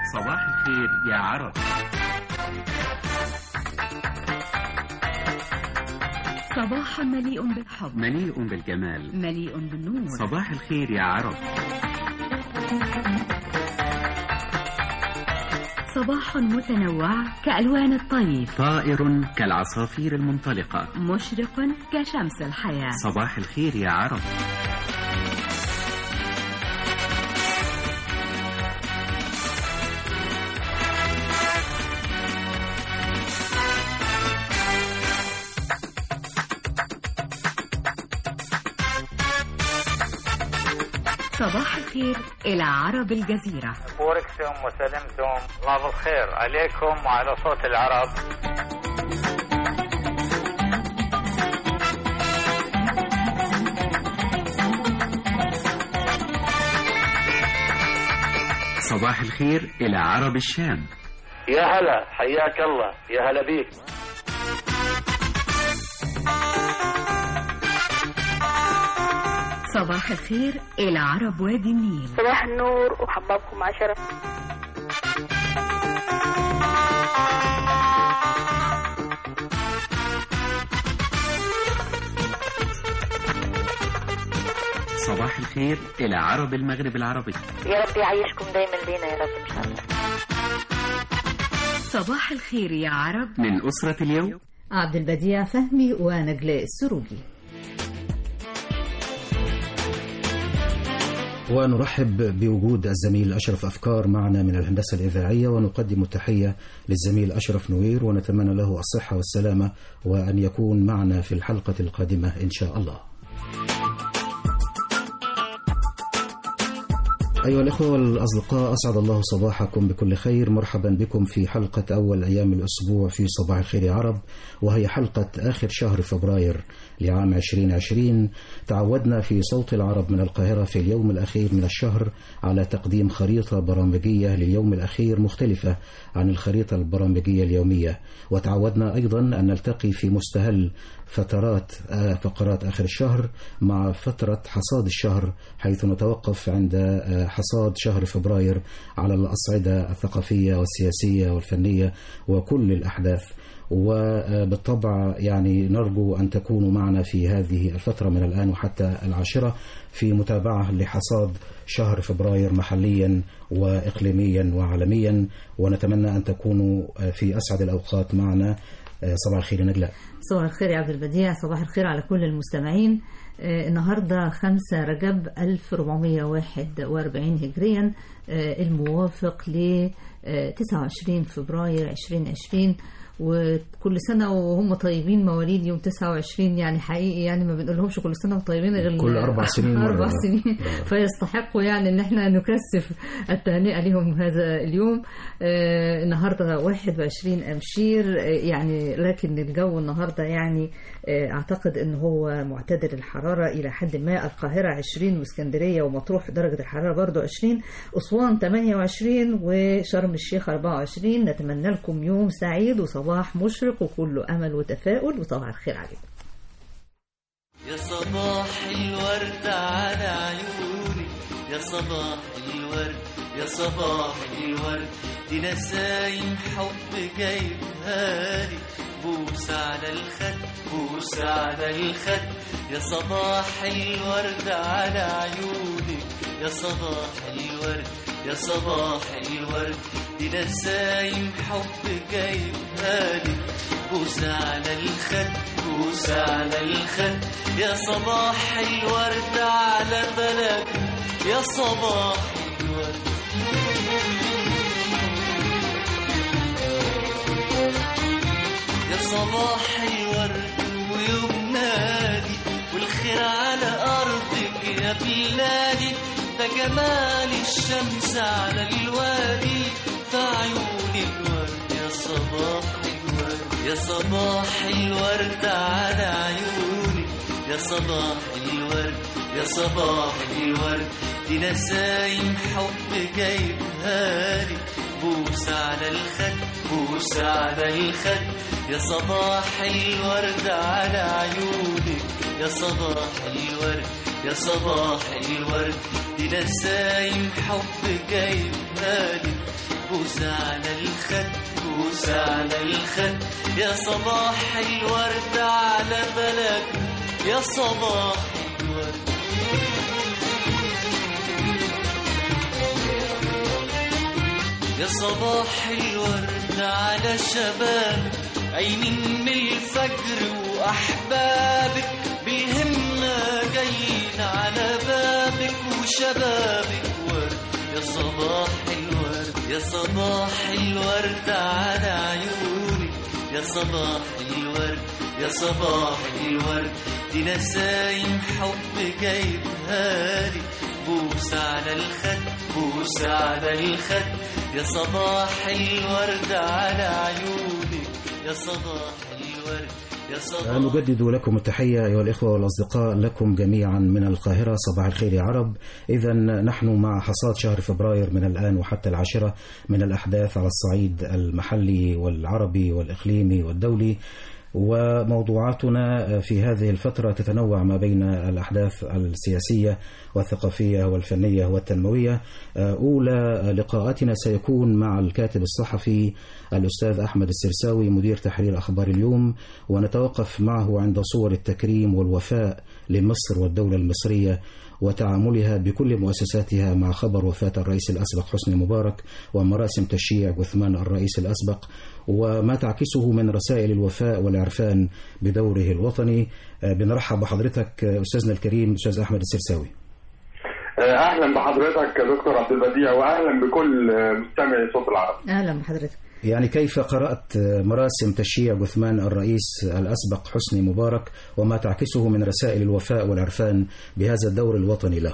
صباح الخير يا عرب صباح مليء بالحب مليء بالجمال مليء بالنور صباح الخير يا عرب صباح متنوع كألوان الطيف طائر كالعصافير المنطلقة مشرق كشمس الحياة صباح الخير يا عرب صباح الخير إلى عرب الجزيرة بوركتم وسلمتم الله بالخير عليكم وعلى صوت العرب صباح الخير إلى عرب الشام يا هلا حياك الله يا هلا بيك صباح الخير إلى عرب وادي النيل صباح النور وحبابكم عشرة صباح الخير إلى عرب المغرب العربي يا رب يعيشكم دايما لينا يا رب إن شاء الله صباح الخير يا عرب من أسرة اليوم عبد البديع فهمي ونجلاء السروجي ونرحب بوجود الزميل أشرف أفكار معنا من الهندسة الإذاعية ونقدم التحية للزميل أشرف نوير ونتمنى له الصحة والسلامة وأن يكون معنا في الحلقة القادمة إن شاء الله أيها الأخوة والأصدقاء أسعد الله صباحكم بكل خير مرحبا بكم في حلقة أول أيام الأسبوع في صباح الخير يا عرب وهي حلقة آخر شهر فبراير لعام 2020 تعودنا في صوت العرب من القاهرة في اليوم الأخير من الشهر على تقديم خريطة برامجية لليوم الأخير مختلفة عن الخريطة البرامجية اليومية وتعودنا أيضا أن نلتقي في مستهل فترات آه، فقرات آخر الشهر مع فترة حصاد الشهر حيث نتوقف عند آه، حصاد شهر فبراير على الأصعدة الثقافية والسياسية والفنية وكل الأحداث وبالطبع يعني نرجو أن تكونوا معنا في هذه الفترة من الآن وحتى العاشرة في متابعة لحصاد شهر فبراير محليا وإقليميا وعالميا ونتمنى أن تكونوا في أسعد الأوقات معنا صباح الخير يا نجلاء صباح الخير يا عبد البديع صباح الخير على كل المستمعين آه، النهاردة 5 رجب 1441 هجريا آه، الموافق ل آه، 29 فبراير 2020 وكل سنة وهم طيبين مواليد يوم 29 يعني حقيقي يعني ما بنقولهمش كل سنة وطيبين غير كل أربع سنين مرة. أربع سنين فيستحقوا يعني إن احنا نكثف التهنئة لهم هذا اليوم آه، النهاردة 21 أمشير آه، يعني لكن الجو النهاردة يعني آه، أعتقد إن هو معتدل الحرارة إلى حد ما القاهرة 20 واسكندرية ومطروح درجة الحرارة برضو 20 أسوان 28 وشرم الشيخ 24 نتمنى لكم يوم سعيد وصباح مشرق وكله أمل وتفاؤل وصباح الخير عليكم يا صباح الورد على عيوني يا صباح الورد يا صباح الورد دي نسايم حب جايبها لي بوس على الخد بوس على الخد يا صباح الورد على عيوني يا صباح الورد يا صباح الورد دي نسايم حب جايبها لي بوس على الخد بوس على الخد يا صباح الورد على بلد يا صباح الورد يا صباح الورد ويوم نادي والخير على أرضك يا بلادي ده جمال الشمس على الوادي في عيون الورد يا صباح الورد يا صباح الورد على عيوني يا صباح الورد يا صباح الورد دي نسايم حب جايبها لي بوس على الخد بوس على الخد يا صباح الورد على عيونك يا صباح الورد يا صباح الورد دي نسايم حب جايبها لي بوس على الخد بوس على الخد يا صباح الورد على بلد يا صباح الورد يا صباح الورد على شباب عينين من الفجر وأحبابك بالهمة جايين على بابك وشبابك ورد يا صباح الورد يا صباح الورد على عيونك يا صباح الورد يا صباح الورد دي نسايم حب جايبها لي بوس على الخد بوس على الخد يا صباح الورد على عيونك يا صباح الورد يا صباح نجدد لكم التحية أيها الإخوة والأصدقاء لكم جميعا من القاهرة صباح الخير يا عرب إذا نحن مع حصاد شهر فبراير من الآن وحتى العاشرة من الأحداث على الصعيد المحلي والعربي والإقليمي والدولي وموضوعاتنا في هذه الفترة تتنوع ما بين الأحداث السياسية والثقافية والفنية والتنموية أولى لقاءاتنا سيكون مع الكاتب الصحفي الأستاذ أحمد السرساوي مدير تحرير أخبار اليوم ونتوقف معه عند صور التكريم والوفاء لمصر والدولة المصرية وتعاملها بكل مؤسساتها مع خبر وفاة الرئيس الأسبق حسني مبارك ومراسم تشييع جثمان الرئيس الأسبق وما تعكسه من رسائل الوفاء والعرفان بدوره الوطني بنرحب بحضرتك أستاذنا الكريم أستاذ أحمد السرساوي اهلا بحضرتك يا دكتور عبد البديع واهلا بكل مستمعي صوت العرب أهلا بحضرتك يعني كيف قرأت مراسم تشييع جثمان الرئيس الأسبق حسني مبارك وما تعكسه من رسائل الوفاء والعرفان بهذا الدور الوطني له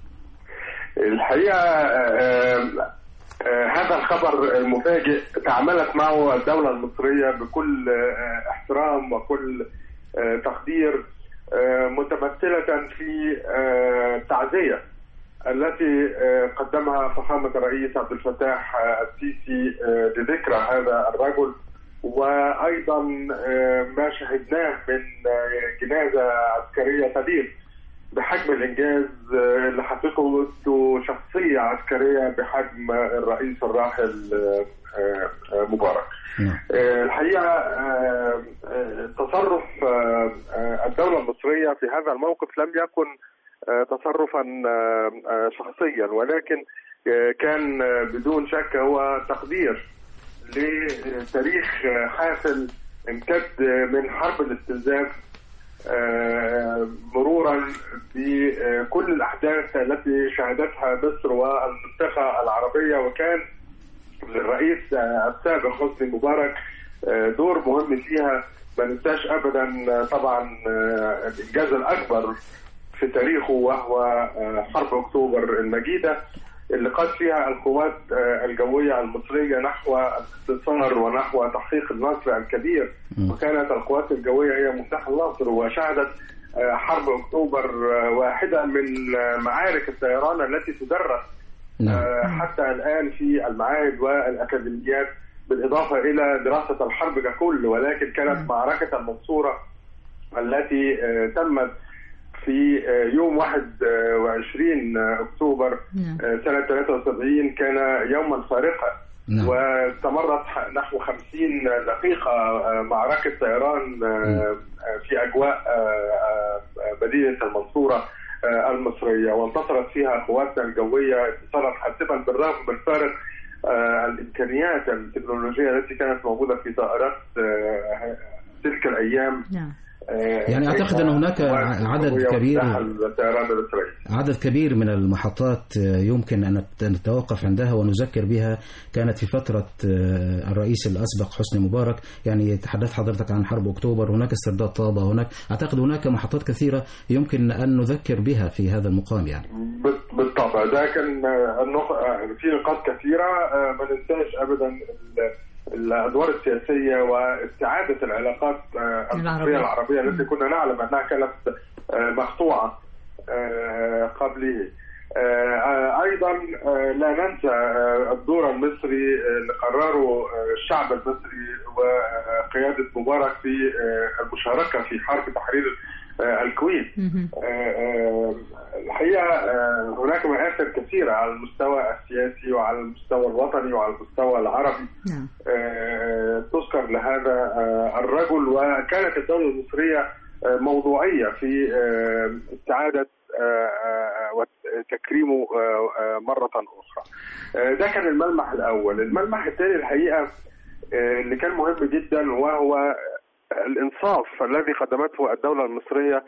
الحقيقه آه، آه، هذا الخبر المفاجئ تعاملت معه الدوله المصريه بكل آه، احترام وكل آه، تقدير آه، متمثله في آه، التعزيه التي آه، قدمها فخامه الرئيس عبد الفتاح آه، السيسي آه، لذكرى هذا الرجل وايضا آه، ما شهدناه من آه، جنازه عسكريه تليق بحجم الانجاز آه، اللي حققه شخصيه عسكريه بحجم الرئيس الراحل آه، آه، مبارك. نعم. آه، الحقيقه آه، آه، تصرف آه، آه، الدوله المصريه في هذا الموقف لم يكن آه، تصرفا آه، آه، شخصيا ولكن آه، كان آه، بدون شك هو تقدير لتاريخ آه، حافل امتد من حرب الاستنزاف آه، مرورا بكل الاحداث التي شهدتها مصر والمنطقه العربيه وكان للرئيس آه، السابق حسني مبارك آه، دور مهم فيها ما ننساش ابدا آه، طبعا آه، الانجاز الاكبر في تاريخه وهو آه، حرب اكتوبر المجيده اللي قاد فيها القوات آه، الجويه المصريه نحو الاستنصار ونحو تحقيق النصر الكبير مم. وكانت القوات الجويه هي مفتاح النصر وشهدت آه، حرب اكتوبر آه، واحده من آه، معارك الطيران التي تدرس نعم آه، حتى الآن في المعاهد والأكاديميات بالإضافة إلى دراسة الحرب ككل ولكن كانت معركة المنصورة التي آه، تمت في آه، يوم 21 أكتوبر نعم. آه، سنة 73 كان يوما فارقا نعم. واستمرت ح- نحو 50 دقيقة آه، معركة طيران آه، آه، في أجواء آه، آه، مدينة المنصورة آه، المصرية وانتصرت فيها قواتنا الجوية انتصارا حاسما بالرغم من فارق آه، الإمكانيات التكنولوجية التي كانت موجودة في طائرات آه، تلك الأيام نعم آه، يعني أعتقد أن هناك القوات عدد الجوية كبير- وسلاح الطيران الإسرائيلي عدد كبير من المحطات يمكن أن نتوقف عندها ونذكر بها كانت في فترة الرئيس الأسبق حسني مبارك يعني تحدث حضرتك عن حرب أكتوبر هناك استرداد طابة هناك أعتقد هناك محطات كثيرة يمكن أن نذكر بها في هذا المقام يعني بال- بالطبع ده كان آه، النق- آه، في نقاط كثيرة آه، ما ننساش أبدا ال- الأدوار السياسية واستعادة العلاقات آه، المصرية العربية. العربية التي كنا نعلم أنها كانت آه، مقطوعة آه، قبله آه، ايضا آه، لا ننسى آه، الدور المصري آه، اللي قرره آه، الشعب المصري وقياده مبارك في آه، المشاركه في حرب تحرير آه، الكويت آه، آه، الحقيقه آه، هناك مآثر كثيره على المستوى السياسي وعلى المستوى الوطني وعلى المستوى العربي نعم آه، تذكر لهذا آه، الرجل وكانت الدولة المصرية آه، موضوعية في آه، استعادة آه، آه، وتكريمه آه، آه، مرة أخرى آه، ده كان الملمح الأول الملمح الثاني الحقيقة آه، اللي كان مهم جدا وهو الإنصاف الذي قدمته الدولة المصرية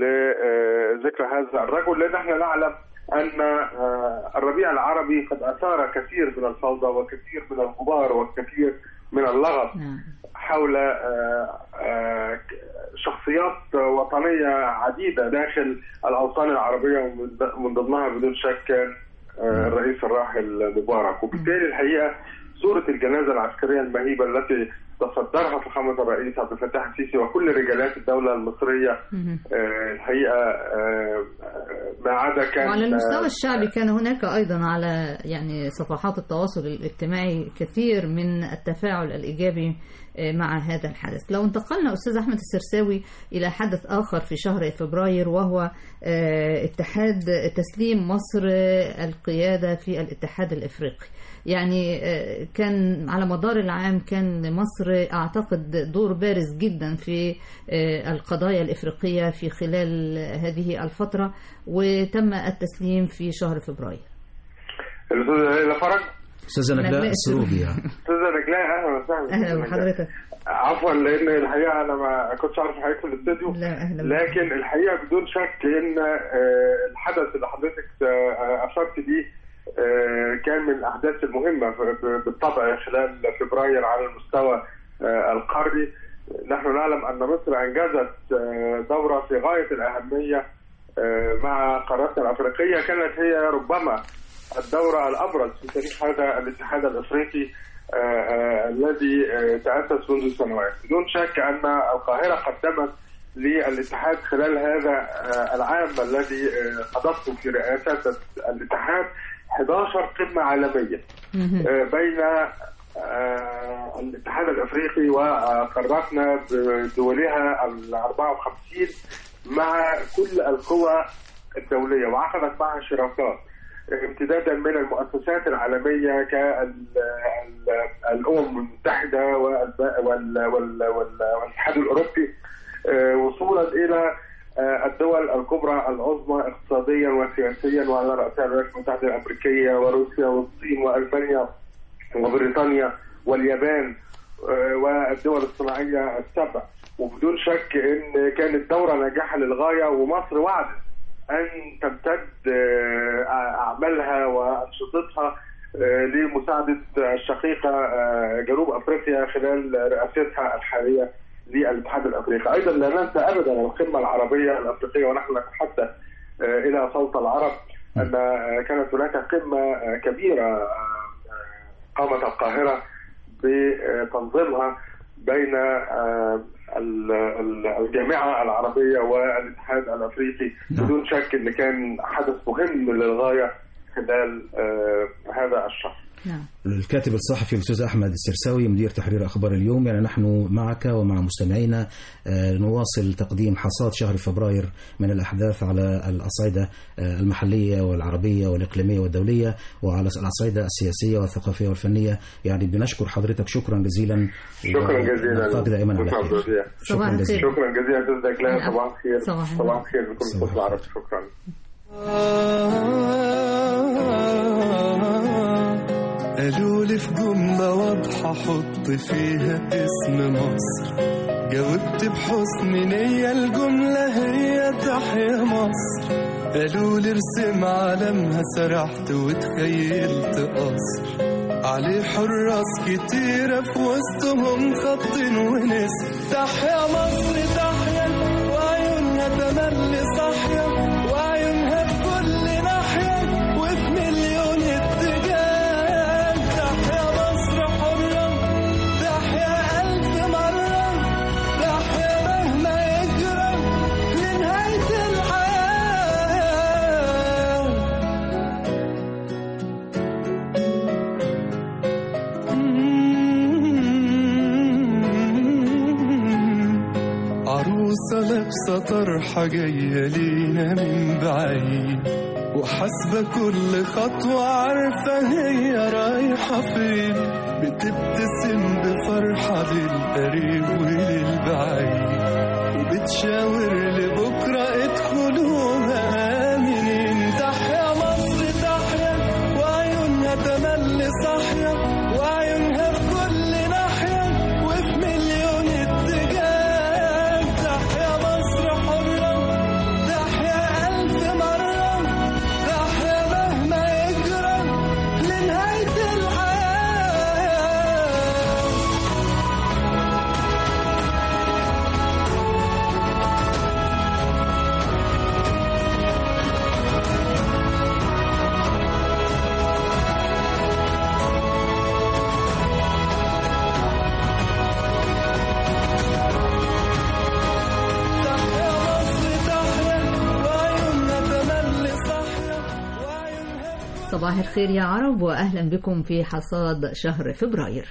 لذكر هذا الرجل لأن احنا نعلم أن آه، الربيع العربي قد أثار كثير من الفوضى وكثير من الغبار وكثير من اللغط نعم حول آه، آه، شخصيات وطنية عديدة داخل الأوطان العربية ومن- ومن ضمنها بدون شك كان آه، الرئيس الراحل مبارك وبالتالي الحقيقة صورة الجنازة العسكرية المهيبة التي تصدرها فخامة الرئيس عبد الفتاح السيسي وكل رجالات الدولة المصرية مهم. آه، الحقيقة آه، آه، ما عدا كان وعلى المستوى آه، الشعبي كان هناك أيضا على يعني صفحات التواصل الاجتماعي كثير من التفاعل الإيجابي آه، مع هذا الحدث لو انتقلنا أستاذ أحمد السرساوي إلى حدث آخر في شهر فبراير وهو آه، اتحاد تسليم مصر آه، القيادة في الاتحاد الإفريقي يعني آه، كان على مدار العام كان مصر أعتقد دور بارز جدا في آه، القضايا الإفريقية في خلال هذه الفترة وتم التسليم في شهر فبراير الأستاذة ليلى فرج استاذه نجلاء نجلاء السروبي يعني. أستاذة نجلاء أهلا وسهلا أهلا بحضرتك عفوا لان الحقيقه انا ما كنتش عارف حضرتك في الاستوديو لا أهلا بك. لكن الحقيقه بدون شك ان آه، الحدث اللي حضرتك آه، اشرت ليه آه، كان من الاحداث المهمه ف- بالطبع خلال فبراير على المستوى آه، القاري نحن نعلم ان مصر انجزت آه، دوره في غايه الاهميه آه، مع قارتنا الافريقيه كانت هي ربما الدوره الابرز في تاريخ هذا الاتحاد الافريقي آه، آه، الذي آه، تأسس منذ سنوات بدون شك أن القاهرة قدمت للاتحاد خلال هذا آه، العام الذي آه، قضته في رئاسة الاتحاد 11 قمة عالمية مهم. آه، بين آه، الاتحاد الافريقي وقاراتنا بدولها ال 54 مع كل القوى الدوليه وعقدت معها شراكات امتدادا من المؤسسات العالميه كالامم المتحده والب- وال- وال- وال- والاتحاد الاوروبي آه، وصولا الى آه، الدول الكبرى العظمى اقتصاديا وسياسيا وعلى راسها الولايات المتحده الامريكيه وروسيا والصين والمانيا وبريطانيا واليابان آه، والدول الصناعيه السبع وبدون شك ان كانت دوره ناجحه للغايه ومصر وعدت ان تمتد آه، اعمالها وانشطتها آه، لمساعده الشقيقه آه، جنوب افريقيا خلال رئاستها الحاليه للاتحاد الافريقي، ايضا لا ننسى ابدا القمه العربيه الافريقيه ونحن نتحدث آه، الى صوت العرب ان آه، كانت هناك قمه آه، كبيره آه، قامت القاهرة بتنظيمها بين آه، ال- ال- الجامعة العربية والاتحاد الأفريقي نعم. بدون شك أن كان حدث مهم للغاية خلال آه، هذا الشهر نعم الكاتب الصحفي الاستاذ احمد السرساوي مدير تحرير اخبار اليوم يعني نحن معك ومع مستمعينا آه، نواصل تقديم حصاد شهر فبراير من الاحداث على الاصعده آه، المحليه والعربيه والاقليميه والدوليه وعلى الاصعده السياسيه والثقافيه والفنيه يعني بنشكر حضرتك شكرا جزيلا شكرا جزيلا ونلقاك دائما على شكرا خير جزيلا صباح شكرا جزيلا الخير. شكرا جزيلا أستاذ دجلان نعم. صباح الخير صباح الخير. صباح الخير بكل صباح صوت العرب شكرا قالوا لي في جملة واضحة حط فيها اسم مصر جاوبت بحسن نية الجملة هي تحيا مصر قالوا لي ارسم علمها سرحت وتخيلت قصر عليه حراس كتيرة في وسطهم خط ونسر تحيا مصر تحيا وعيونها تملي صاحية وعيونها في كل ناحية وفي مليون اتجاه تحيا مصر حرة تحيا ألف مرة تحيا مهما يجرى لنهاية الحياة توصلك سطرحة جاية لينا من بعيد وحاسبة كل خطوة عارفة هي رايحة فين بتبتسم بفرحة للقريب وللبعيد وبتشاور لبكرة ادخلوها آمنين تحيا مصر تحيا وعيونها تملي صاحية وعيونها في كل ناحية وفي مليون اتجاه تحيا مصر حرة تحيا ألف مرة تحيا مهما يجرى لنهاية الحياة تحيا مصر تحيا وعيونها تملي صاحية وعيونها صباح الخير يا عرب وأهلا بكم في حصاد شهر فبراير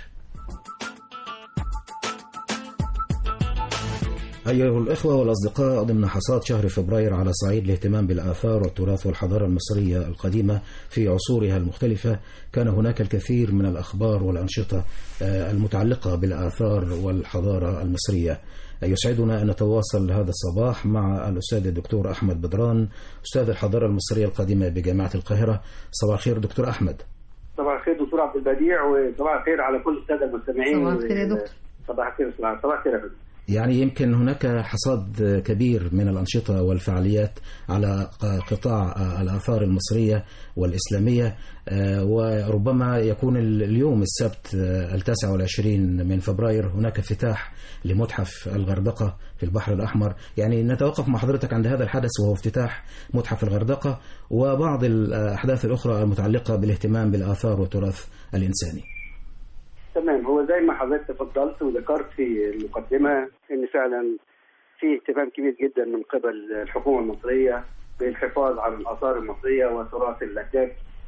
أيها الإخوة والأصدقاء ضمن حصاد شهر فبراير على صعيد الاهتمام بالآثار والتراث والحضارة المصرية القديمة في عصورها المختلفة كان هناك الكثير من الأخبار والأنشطة آه، المتعلقة بالآثار والحضارة المصرية يسعدنا أن نتواصل هذا الصباح مع الأستاذ الدكتور أحمد بدران أستاذ الحضارة المصرية القديمة بجامعة القاهرة صباح الخير دكتور أحمد صباح الخير دكتور عبد البديع وصباح الخير على كل الساده المستمعين صباح الخير يا دكتور. صباح الخير صباح صباح الخير يا فندم يعني يمكن هناك حصاد كبير من الأنشطة والفعاليات على قطاع الآثار المصرية والإسلامية آه، وربما يكون اليوم السبت آه، التاسع والعشرين من فبراير هناك افتتاح لمتحف الغردقة في البحر الأحمر يعني نتوقف مع حضرتك عند هذا الحدث وهو افتتاح متحف الغردقة وبعض الأحداث الأخرى المتعلقة بالاهتمام بالآثار والتراث الإنساني تمام هو زي ما حضرتك تفضلت وذكرت في المقدمه ان فعلا في اهتمام كبير جدا من قبل الحكومه المصريه بالحفاظ على الاثار المصريه وتراث الاجداد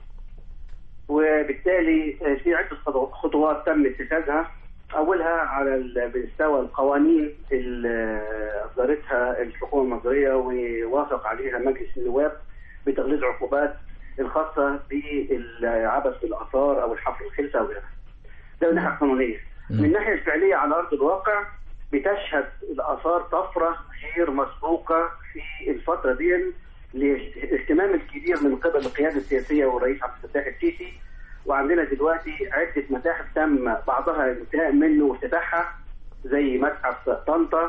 وبالتالي في عده خطو- خطوات تم اتخاذها اولها على ال- مستوى القوانين اللي اصدرتها الحكومه المصريه ووافق عليها مجلس النواب بتغليظ عقوبات الخاصه بالعبث بالاثار او الحفر الخلسه او غيرها. ده من الناحيه القانونيه. من الناحيه الفعليه على ارض الواقع بتشهد الاثار طفره غير مسبوقه في الفتره دي للاهتمام الكبير من قبل القياده السياسيه والرئيس عبد الفتاح السيسي وعندنا دلوقتي عده متاحف تم بعضها الانتهاء منه وافتتاحها زي متحف طنطا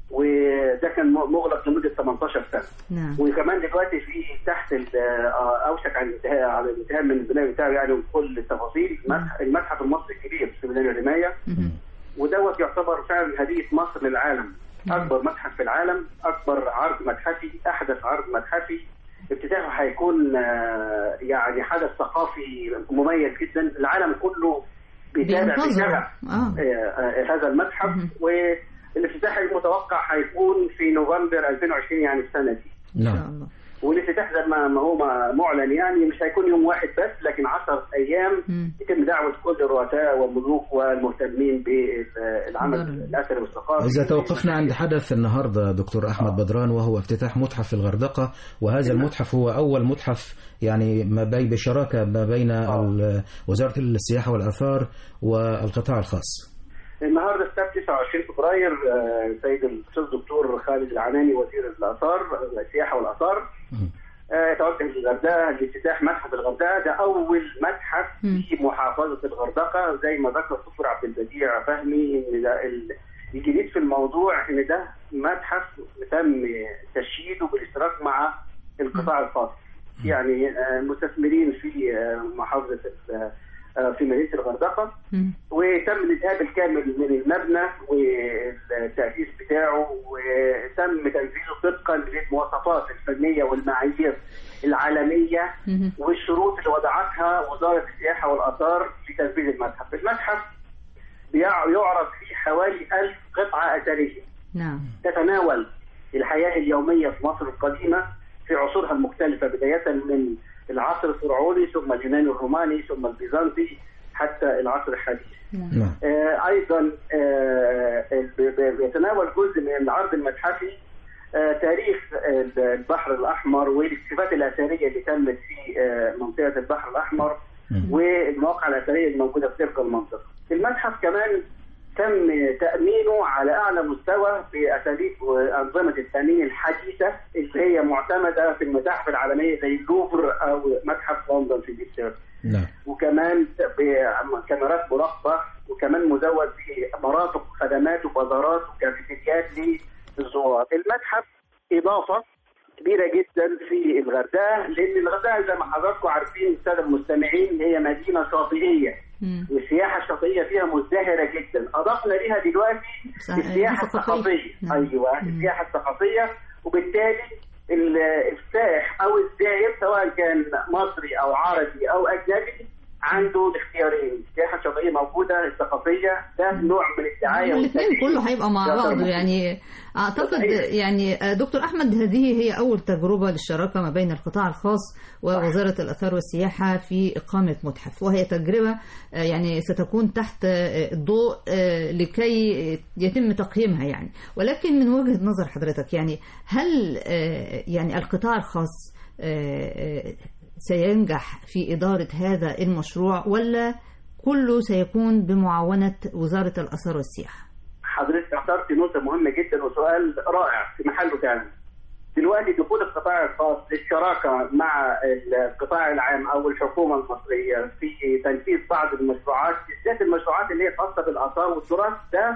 وده كان مغلق لمده 18 سنه نعم وكمان دلوقتي في تحت ال- آه، اوشك على الانتهاء على الانتهاء من البناء بتاعه يعني وكل التفاصيل المتح- المتحف المصري الكبير في ميدان الرمايه ودوت يعتبر فعلا هديه مصر للعالم اكبر متحف في العالم اكبر عرض متحفي احدث عرض متحفي افتتاحه هيكون آه، يعني حدث ثقافي مميز جدا العالم كله بيتابع بينتظر. بيتابع آه. آه، آه، هذا المتحف والافتتاح المتوقع هيكون في نوفمبر 2020 يعني السنه دي نعم والافتتاح ده ما ما هو ما- معلن يعني مش هيكون يوم واحد بس لكن 10 ايام يتم دعوه كل الرؤساء والملوك والمهتمين بالعمل الاثري والثقافي إذا توقفنا عند حدث النهاردة دكتور أحمد بدران وهو افتتاح متحف في الغردقة وهذا المتحف هو أول متحف يعني ما بين بشراكة ما بين ال- وزارة السياحة والآثار والقطاع الخاص النهارده السبت 29 فبراير آه، السيد الاستاذ الدكتور خالد العناني وزير الاثار السياحه والاثار آه، توجه للغردقه لافتتاح متحف الغردقه ده اول متحف في محافظه الغردقه زي ما ذكر الدكتور عبد البديع فهمي ان ده ال- الجديد في الموضوع ان ده متحف تم تشييده بالاشتراك مع القطاع الخاص يعني آه، مستثمرين في آه، محافظه آه، آه، في مدينه الغردقه وتم الانتهاء بالكامل من المبنى والتأسيس بتاعه وتم تنفيذه طبقا للمواصفات الفنية والمعايير العالمية والشروط اللي وضعتها وزارة السياحة والآثار في تنفيذ المتحف. المتحف بيع- يعرض فيه حوالي ألف قطعة أثرية نعم تتناول الحياة اليومية في مصر القديمة في عصورها المختلفة بداية من العصر الفرعوني ثم اليوناني الروماني ثم البيزنطي حتى العصر الحديث نعم آه، ايضا آه، ب- ب- بيتناول جزء من العرض المتحفي آه، تاريخ البحر الاحمر والاكتشافات الاثريه اللي تمت في آه، منطقه البحر الاحمر والمواقع الاثريه الموجوده في تلك المنطقه. المتحف كمان تم تامينه على اعلى مستوى باساليب وانظمه التامين الحديثه اللي هي معتمده في المتاحف العالميه زي اللوفر او متحف لندن في انجلترا. نعم وكمان بكاميرات مراقبه وكمان مزود بمرافق خدمات وبازارات وكافيتريات للزوار. المتحف اضافه كبيره جدا في الغردقه لان الغردقه زي ما حضراتكم عارفين الساده المستمعين هي مدينه شاطئيه والسياحه الشاطئيه فيها مزدهره جدا اضفنا ليها دلوقتي صحيح. السياحه ثقافية. الثقافيه نعم. ايوه السياحه الثقافيه وبالتالي ال- السائح او الزائر سواء كان مصري او عربي او اجنبي عنده الاختيارين السياحه الشاطئيه موجوده الثقافيه ده نوع من الدعايه الاثنين والتسويق. كله هيبقى مع ده بعض طبعاً. يعني اعتقد صحيح. يعني آه، دكتور احمد هذه هي اول تجربه للشراكه ما بين القطاع الخاص ووزاره الاثار والسياحه في اقامه متحف وهي تجربه آه، يعني ستكون تحت آه، الضوء آه، لكي يتم تقييمها يعني ولكن من وجهه نظر حضرتك يعني هل آه، يعني القطاع الخاص آه، آه، سينجح في اداره هذا المشروع ولا كله سيكون بمعاونه وزاره الاثار والسياحه حضرتك اخترت نقطة مهمة جدا وسؤال رائع في محله فعلا. دلوقتي دخول القطاع الخاص للشراكة مع القطاع العام أو الحكومة المصرية في تنفيذ بعض المشروعات بالذات المشروعات اللي هي خاصة بالآثار والتراث ده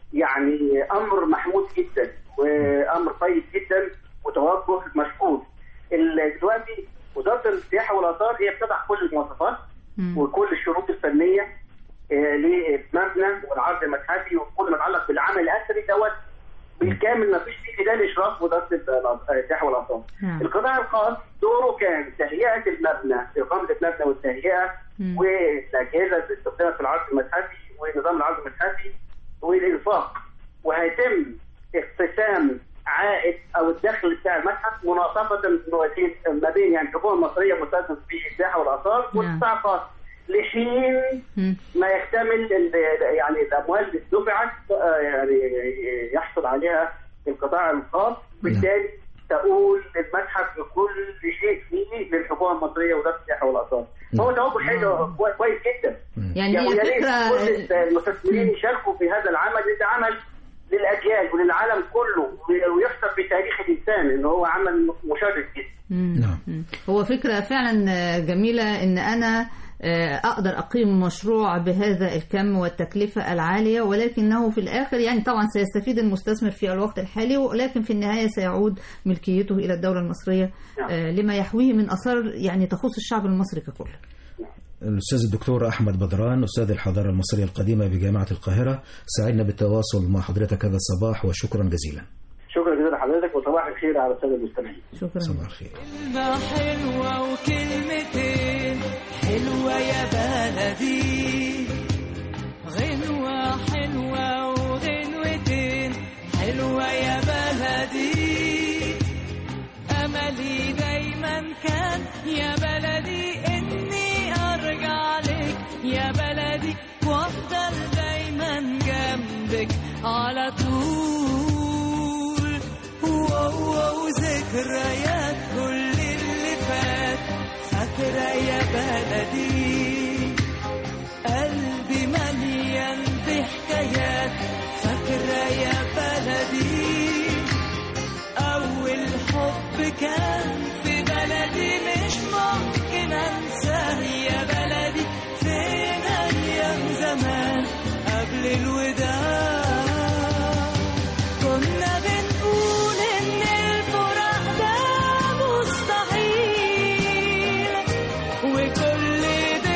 يعني أمر محمود جدا وأمر طيب جدا وتوجه مشكور. ال- دلوقتي وزارة السياحة والآثار هي بتضع كل المواصفات وكل الشروط الفنية آه، للمبنى والعرض المتحفي وكل ما يتعلق بالعمل الاثري دوت بالكامل ما فيش فيه خلال اشراف وزاره الأ- السياحه والاثار. نعم. القطاع الخاص دوره كان تهيئه المبنى اقامه المبنى والتهيئه مم. والاجهزه اللي استخدمت في العرض المتحفي ونظام العرض المتحفي والانفاق وهيتم اقتسام عائد او الدخل بتاع المتحف مناصفه ما- ما بين يعني الحكومه المصريه مستثمر في السياحه والاثار والقطاع الخاص لحين ما يكتمل ال- يعني الاموال اللي دفعت آه، يعني يحصل عليها القطاع الخاص بالتالي تقول المتحف بكل شيء فيه للحكومه المصريه وزاره السياحه والاثار هو توجه حلو كوي- كويس جدا يعني هي ويا ريت فكرة- كل المستثمرين يشاركوا في هذا العمل لأن ده عمل للاجيال وللعالم كله وي- ويحسب في تاريخ الانسان ان هو عمل مشرف جدا مم. هو فكرة فعلا آه، جميلة ان انا آه، اقدر اقيم مشروع بهذا الكم والتكلفة العالية ولكنه في الاخر يعني طبعا سيستفيد المستثمر في الوقت الحالي ولكن في النهاية سيعود ملكيته الى الدولة المصرية آه، لما يحويه من اثار يعني تخص الشعب المصري ككل الأستاذ الدكتور أحمد بدران أستاذ الحضارة المصرية القديمة بجامعة القاهرة سعدنا بالتواصل مع حضرتك هذا الصباح وشكرا جزيلا شكرا جزيلا لحضرتك وصباح الخير على الساده المستمعين شكرا صباح الخير كلمة حلوة وكلمتين حلوة يا بلدي غنوة حلوة وغنوتين حلوة يا بلدي أملي دايما كان يا بلدي إني أرجع لك يا بلدي وأفضل دايما جنبك على طول واو واو ذكريات كل اللي فات فاكرة يا بلدي قلبي مليان بحكايات فاكرة يا بلدي أول حب كان في بلدي مش ممكن أنساه يا بلدي فين أيام زمان قبل الوداع كنا بنقول إن الفراق ده مستحيل وكل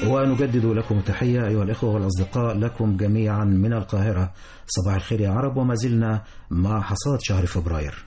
ونجدد لكم التحية أيها الإخوة والأصدقاء لكم جميعا من القاهرة صباح الخير يا عرب وما زلنا مع حصاد شهر فبراير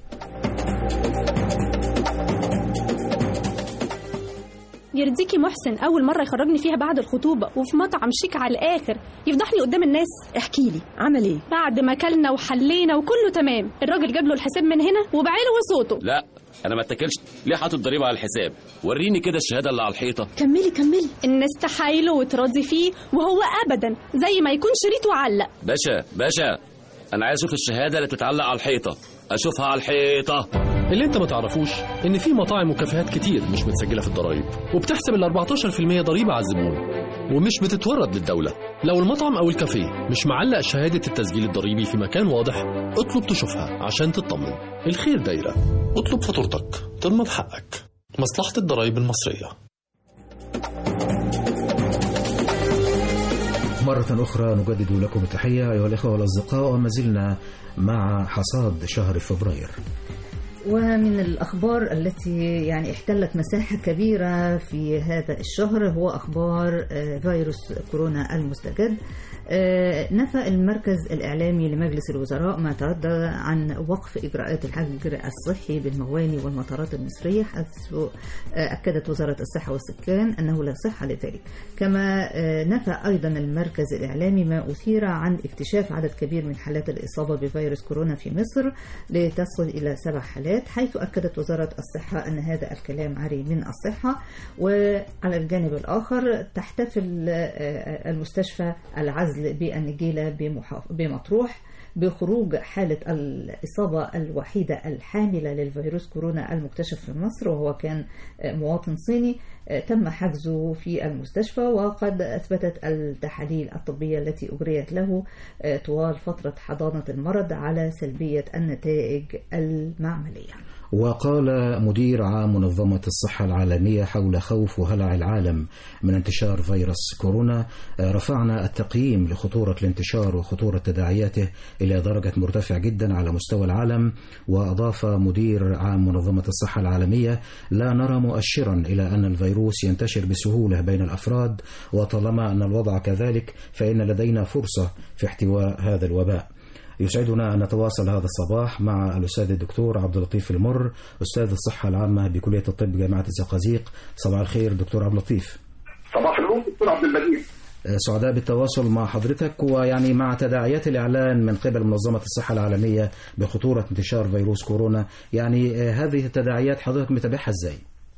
يرضيكي محسن اول مره يخرجني فيها بعد الخطوبه وفي مطعم شيك على الاخر يفضحني قدام الناس احكي لي عمل ايه بعد ما كلنا وحلينا وكله تمام الراجل جاب له الحساب من هنا وبعيله وصوته لا انا ما اتكلش ليه حاطط ضريبه على الحساب وريني كده الشهاده اللي على الحيطه كملي كملي الناس تحايله وتراضي فيه وهو ابدا زي ما يكون شريط وعلق باشا باشا انا عايز اشوف الشهاده اللي بتتعلق على الحيطه اشوفها على الحيطه اللي انت ما تعرفوش ان في مطاعم وكافيهات كتير مش متسجله في الضرايب وبتحسب ال 14% ضريبه على الزبون ومش بتتورد للدوله لو المطعم او الكافيه مش معلق شهاده التسجيل الضريبي في مكان واضح اطلب تشوفها عشان تطمن الخير دايره اطلب فاتورتك تضمن حقك مصلحه الضرايب المصريه مرة أخرى نجدد لكم التحية أيها الإخوة والأصدقاء وما زلنا مع حصاد شهر فبراير ومن الأخبار التي يعني احتلت مساحة كبيرة في هذا الشهر هو أخبار آه، فيروس كورونا المستجد آه، نفى المركز الإعلامي لمجلس الوزراء ما تردد عن وقف إجراءات الحجر الصحي بالمواني والمطارات المصرية حيث آه، أكدت وزارة الصحة والسكان أنه لا صحة لذلك كما آه، نفى أيضا المركز الإعلامي ما أثير عن اكتشاف عدد كبير من حالات الإصابة بفيروس كورونا في مصر لتصل إلى سبع حالات حيث أكدت وزارة الصحة أن هذا الكلام عري من الصحة وعلى الجانب الآخر تحتفل آه، المستشفى العزل بالنجيلة بمحاف- بمطروح بخروج حالة الإصابة الوحيدة الحاملة للفيروس كورونا المكتشف في مصر وهو كان مواطن صيني تم حجزه في المستشفى وقد أثبتت التحاليل الطبية التي أجريت له طوال فترة حضانة المرض على سلبية النتائج المعملية وقال مدير عام منظمة الصحة العالمية حول خوف وهلع العالم من انتشار فيروس كورونا آه، رفعنا التقييم لخطورة الانتشار وخطورة تداعياته إلى درجة مرتفعة جدا على مستوى العالم وأضاف مدير عام منظمة الصحة العالمية لا نرى مؤشرا إلى أن الفيروس ينتشر بسهولة بين الأفراد وطالما أن الوضع كذلك فإن لدينا فرصة في احتواء هذا الوباء يسعدنا أن نتواصل هذا الصباح مع الأستاذ الدكتور عبد اللطيف المر أستاذ الصحة العامة بكلية الطب جامعة الزقازيق صباح الخير دكتور عبد اللطيف صباح النور دكتور عبد المجيد آه، سعداء بالتواصل مع حضرتك ويعني مع تداعيات الإعلان من قبل منظمة الصحة العالمية بخطورة انتشار فيروس كورونا يعني آه، هذه التداعيات حضرتك متابعها إزاي؟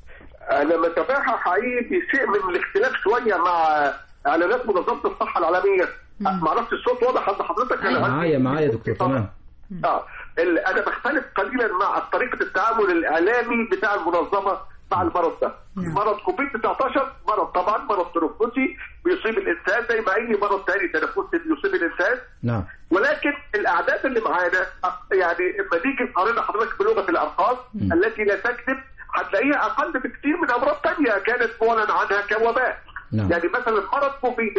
انا متابعها حقيقي في شيء من الاختلاف شويه مع اعلانات منظمه الصحه العالميه ما اعرفش الصوت واضح عند حضرتك انا معايا معايا دكتور تمام اه ال- انا بختلف قليلا مع طريقه التعامل الاعلامي بتاع المنظمه مع المرض ده مرض كوفيد 19 مرض طبعا مرض تنفسي بيصيب الانسان زي ما اي مرض تاني تنفسي بيصيب الانسان نعم ولكن الاعداد اللي معانا أ- يعني اما نيجي نقارنها حضرتك بلغه الارقام التي لا تكذب هتلاقيها اقل بكثير من امراض تانية كانت معلن عنها كوباء نعم. يعني مثلا مرض كوفيد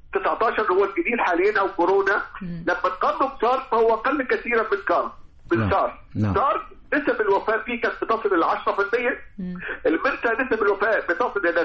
19 هو الجديد حاليا او كورونا لما نقارنه بسارس فهو اقل كثيرا من كارس من سارس نعم. سارس نسب الوفاه فيه كانت بتصل الى 10% المرسى نسب الوفاه بتصل الى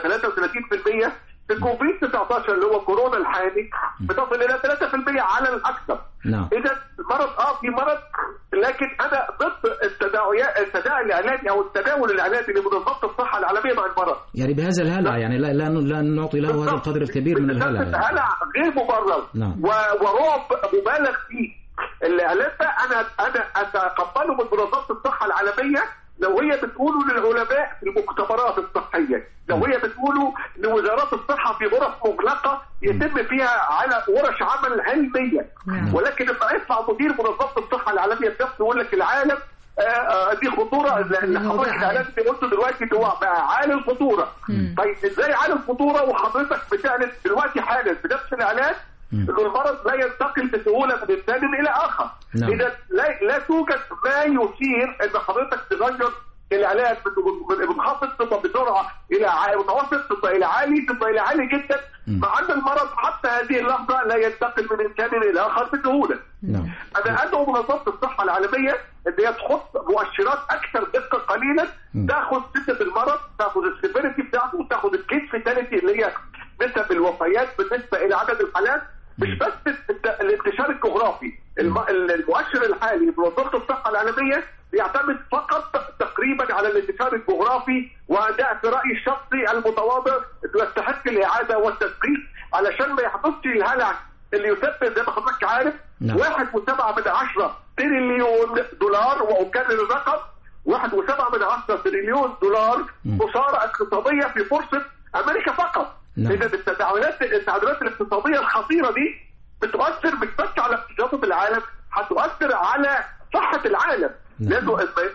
33% في كوفيد 19 اللي هو كورونا الحالي بتصل الى 3% على الاكثر نعم اذا المرض اه في مرض لكن انا ضد التداعيات التداعي الاعلامي او التداول الاعلامي لمنظمه الصحه العالميه مع المرض يعني بهذا الهلع يعني لا لا, لا نعطي له هذا القدر الكبير من الهلع يعني. هلع غير مبرر نعم. و- ورعب مبالغ فيه الاعلام ده انا انا اتقبله من منظمه الصحه العالميه لو هي بتقوله للعلماء في المختبرات الصحيه لو هي بتقوله لوزارات الصحه في غرف مغلقه يتم فيها على ورش عمل علميه نعم. ولكن لما يطلع مدير منظمه الصحه العالميه بنفسه يقول لك العالم آه، آه، دي خطوره اللي حضرتك الاعلان اللي قلته دلوقتي ان هو بقى عالي الخطوره طيب ازاي عالي الخطوره وحضرتك بتعلن دلوقتي حالا بنفس الاعلان انه المرض لا ينتقل بسهوله من انسان الى اخر نعم. اذا لا, لا توجد ما يثير ان حضرتك تغير الاعلان من من منخفض ثم بسرعه الى ع- متوسط ثم الى عالي ثم الى عالي جدا مع ان المرض حتى هذه اللحظه لا ينتقل من انسان الى اخر بسهوله نعم انا ادعو منظمه الصحه العالميه ان هي تحط مؤشرات اكثر دقه قليلا تاخذ سنه المرض تاخذ السيفيريتي بتاعته تاخذ الكيس فيتاليتي اللي هي نسب الوفيات بالنسبه الى عدد الحالات مش بس الت- الانتشار الجغرافي الم- المؤشر الحالي بوزاره الصحه العالميه بيعتمد فقط تقريبا على الانتشار الجغرافي وده في رايي الشخصي المتواضع انه يستحق الاعاده والتدقيق علشان ما يحدثش الهلع اللي يسبب زي ما حضرتك عارف نعم. واحد وسبعة من عشرة تريليون دولار وأكرر الرقم واحد وسبعة من عشرة تريليون دولار خسارة اقتصادية في فرصة أمريكا فقط نعم. إذا التداعيات التعديلات الاقتصادية الخطيرة دي بتؤثر مش بس على اقتصاد العالم هتؤثر على صحة العالم لأنه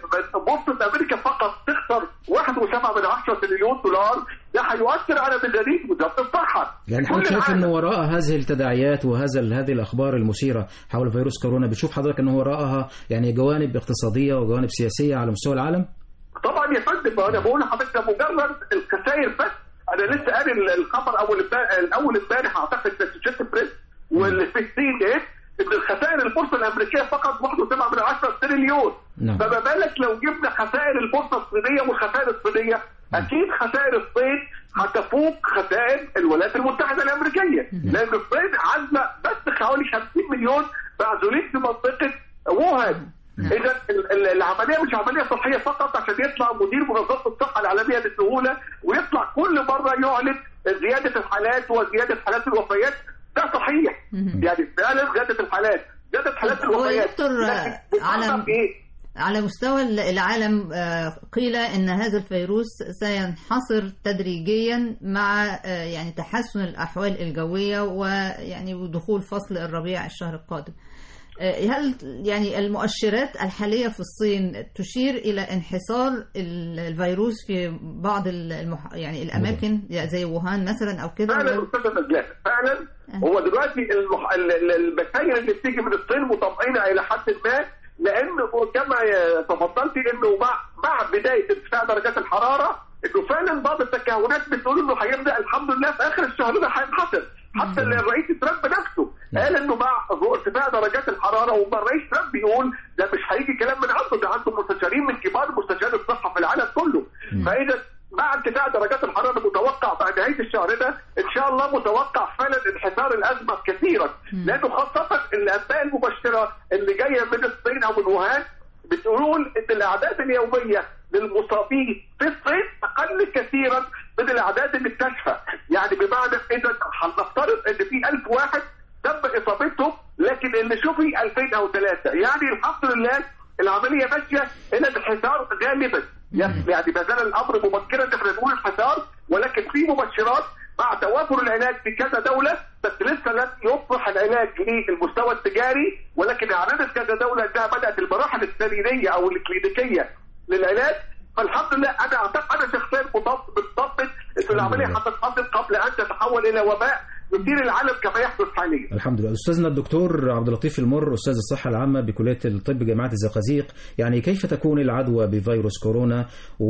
بورصة أمريكا فقط تخسر واحد وسبعة من عشرة تريليون دولار ده هيؤثر على ميزانية وزارة الصحة يعني كل حضرتك شايف العالم. انه وراء هذه التداعيات وهذا هذه الاخبار المثيره حول فيروس كورونا بتشوف حضرتك انه وراءها يعني جوانب اقتصاديه وجوانب سياسيه على مستوى العالم؟ طبعا يا فندم ما انا بقول لحضرتك ده مجرد الخسائر بس انا لسه قاري الخبر اول امبارح الاول امبارح اعتقد في السوشيال بريس والفيكسين ايه ان الخسائر البورصه الامريكيه فقط 1.7 من 10 تريليون نعم. فما بالك لو جبنا خسائر البورصه الصينيه والخسائر الصينيه اكيد خسائر الصين هتفوق خسائر الولايات المتحده الامريكيه لان الصين عازله بس حوالي 50 مليون معزولين في منطقه ووهان اذا ال- ال- العمليه مش عمليه صحيه فقط عشان يطلع مدير منظمه الصحه العالميه بسهوله ويطلع كل مره يعلن زياده الحالات وزياده حالات الوفيات ده صحيح يعني فعلا زياده الحالات زياده حالات هو الوفيات دكتور لكن على بتعرف ايه على مستوى العالم آه، قيل ان هذا الفيروس سينحصر تدريجيا مع آه، يعني تحسن الاحوال الجويه ويعني دخول فصل الربيع الشهر القادم. آه، هل يعني المؤشرات الحاليه في الصين تشير الى انحصار ال- الفيروس في بعض المح... يعني الاماكن زي ووهان مثلا او كده فعلا ولا- استاذ نجلاء فعلا هو دلوقتي المح... ال- ال- البكتيريا اللي بتيجي من الصين مطمئنه الى حد ما لانه كما تفضلتي انه مع مع بدايه ارتفاع درجات الحراره انه فعلا بعض التكهنات بتقول انه هيبدا الحمد لله في اخر الشهر ده هينحصر حتى الرئيس ترامب نفسه قال انه مع ارتفاع درجات الحراره وما الرئيس ترامب بيقول ده مش هيجي كلام من عنده ده عنده مستشارين من كبار مستشاري الصحه في العالم كله فاذا مع ارتفاع درجات الحراره المتوقع بعد نهايه الشهر ده ان شاء الله متوقع فعلا انحسار الازمه كثيرا لانه خاصه الانباء المبشره اللي جايه من الصين او من ووهان بتقول ان الاعداد اليوميه للمصابين في الصين اقل كثيرا من الاعداد اللي بتشفى يعني بمعنى اذا هنفترض ان في 1000 واحد تم اصابتهم لكن اللي شفي 2000 او 3 يعني الحمد لله العمليه ماشيه الى انحسار غالبا يعني يعني ما زال الامر مبكرا ان احنا نقول انحسار ولكن في مبشرات مع توافر العلاج في كذا دوله بس لسه لم يصبح العلاج للمستوى التجاري ولكن اعلنت كذا دوله انها بدات المراحل السريريه او الكلينيكيه للعلاج فالحمد لله انا اعتقد انا شخصيا مطمئن مطمئن ان العمليه هتنحصر قبل ان تتحول الى وباء يثير العالم كما يحدث حاليا. الحمد لله استاذنا الدكتور عبد اللطيف المر استاذ الصحه العامه بكليه الطب جامعه الزقازيق يعني كيف تكون العدوى بفيروس كورونا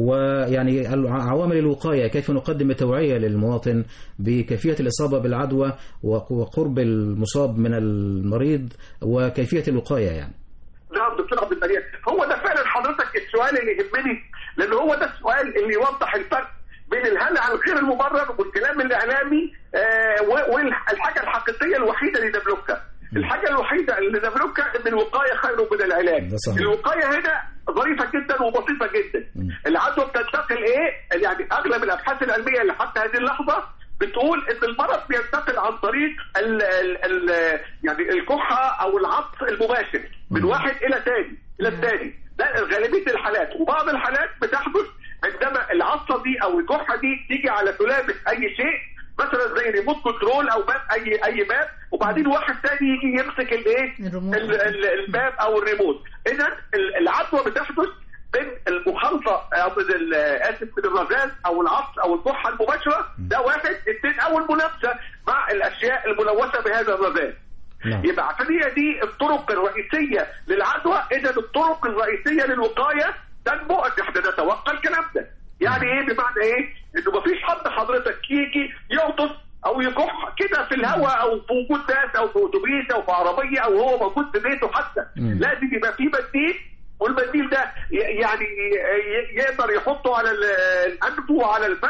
ويعني عوامل الوقايه كيف نقدم التوعيه للمواطن بكيفيه الاصابه بالعدوى وقرب المصاب من المريض وكيفيه الوقايه يعني نعم دكتور عبد المليك هو ده فعلا حضرتك السؤال اللي يهمني لان هو ده السؤال اللي يوضح الفرق بين الهلع الغير المبرر والكلام الاعلامي آه والحاجه الحقيقيه الوحيده اللي نملكها الحاجه الوحيده اللي نملكها ان الوقايه خير من العلاج الوقايه هنا ظريفه جدا وبسيطه جدا العدوى بتنتقل ايه يعني اغلب الابحاث العلميه اللي حتى هذه اللحظه بتقول ان المرض بينتقل عن طريق ال ال ال يعني الكحه او العطس المباشر من واحد الى ثاني الى الثاني ده غالبيه الحالات وبعض الحالات بتحدث عندما العطسه دي او الكحه دي تيجي على سلامه اي شيء مثلا زي ريموت كنترول او باب اي اي باب وبعدين واحد ثاني يجي يمسك الايه الباب او الريموت اذا العدوى بتحدث من المخالطه او من اسف من الرذاذ او العطس او الكحه المباشره ده واحد اثنين او المنافسه مع الاشياء الملوثه بهذا الرذاذ نعم. يبقى عشان هي دي الطرق الرئيسيه للعدوى اذا الطرق الرئيسيه للوقايه تنبو ان احنا نتوقع الكلام ده يعني ايه بمعنى ايه انه مفيش حد حضرتك يجي يعطس او يكح كده في الهواء او في وجود ناس او في اتوبيس او في عربيه او هو موجود في بيته حتى لازم يبقى في منديل والمنديل ده يعني يقدر يحطه على الانف وعلى الفم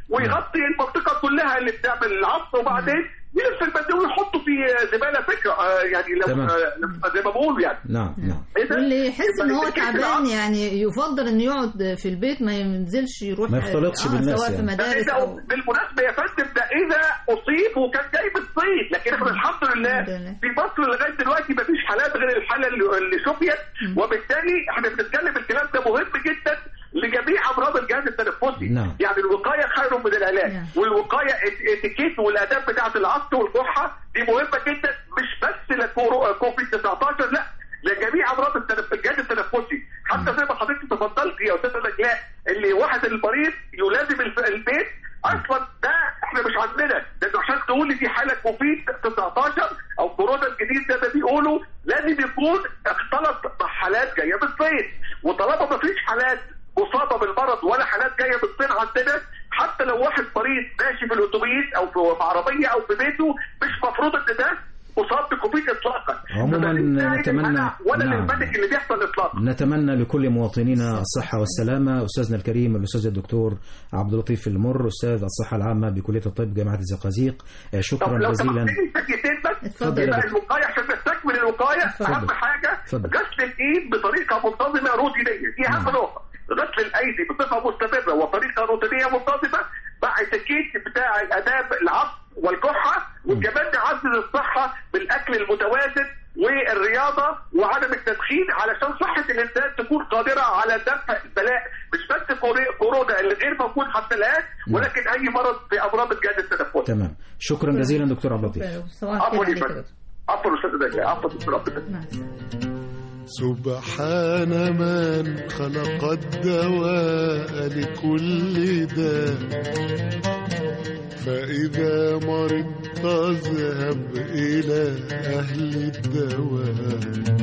ويغطي المنطقه كلها اللي بتعمل العصر وبعدين يلف المنديل ويحطه في زباله فكره آه، يعني لو تمام. آه، لو- زي ما بقول يعني نعم نعم إذا واللي يحس ان هو يبقى التكييف تعبان العصر- يعني يفضل انه يقعد في البيت ما ينزلش يروح ما يختلطش آه بالناس سواء في يعني. مدارس ده او بالمناسبه يا فندم ده اذا اصيب وكان جاي بالصيد لكن احنا الحمد لله الحمد لله. في مصر لغايه دلوقتي ما فيش حالات غير الحاله اللي اللي شفيت وبالتالي احنا بنتكلم الكلام ده مهم جدا لجميع امراض الجهاز التنفسي نعم. يعني الوقايه خير من العلاج نعم. والوقايه ات- اتيكيت والاداب بتاعه العطس والكحه دي مهمه جدا مش بس لكوفيد 19 لا لجميع امراض التنف- الجهاز التنفسي حتى زي ما حضرتك تفضلت يا استاذه نجلاء اللي واحد المريض يلازم الف- البيت اصلا ده احنا مش عندنا لانه عشان تقول لي دي حاله كوفيد 19 او كورونا الجديد ده ده بيقولوا لازم يكون اختلط مع حالات جايه من الصين وطالما ما فيش حالات مصابه بالمرض ولا حالات جايه من الصين عندنا حتى لو واحد مريض ماشي في الاتوبيس او في عربيه او في بيته مش مفروض ان ده مصاب بكوفيد اطلاقا عموماً فما للداعي نتمنى- للقلق ولا نعم. للبانيك اللي بيحصل اطلاقا نتمنى لكل مواطنينا الصحة والسلامة أستاذنا الكريم الأستاذ الدكتور عبد اللطيف المر أستاذ الصحة العامة بكلية الطب جامعة الزقازيق آه، طب شكرا لو جزيلا سمحتني ثانيتين بس اتفضل. يبقى الوقايه عشان نستكمل الوقايه اهم حاجه اتفضل. غسل الايد بطريقه منتظمه روتينيه دي اهم نقطه غسل الايدي بصفه مستمره وطريقه روتينيه منتظمه مع التكييف بتاع الاداب العصر والكحه وكمان نعزز الصحه بالاكل المتوازن والرياضه وعدم التدخين علشان صحه الانسان تكون قادره على دفع البلاء مش بس كوري- كورونا اللي غير موجود حتى الان ولكن اي مرض في امراض الجهاز التنفسي تمام شكرا جزيلا دكتور عبد اللطيف صباح عفوا الخير يا عليك يا فندم. دكتور. عفوا استاذ نجلاء عفوا دكتور عبد اللطيف. سبحان من خلق الدواء لكل داء فإذا مرضت اذهب إلى أهل الدواء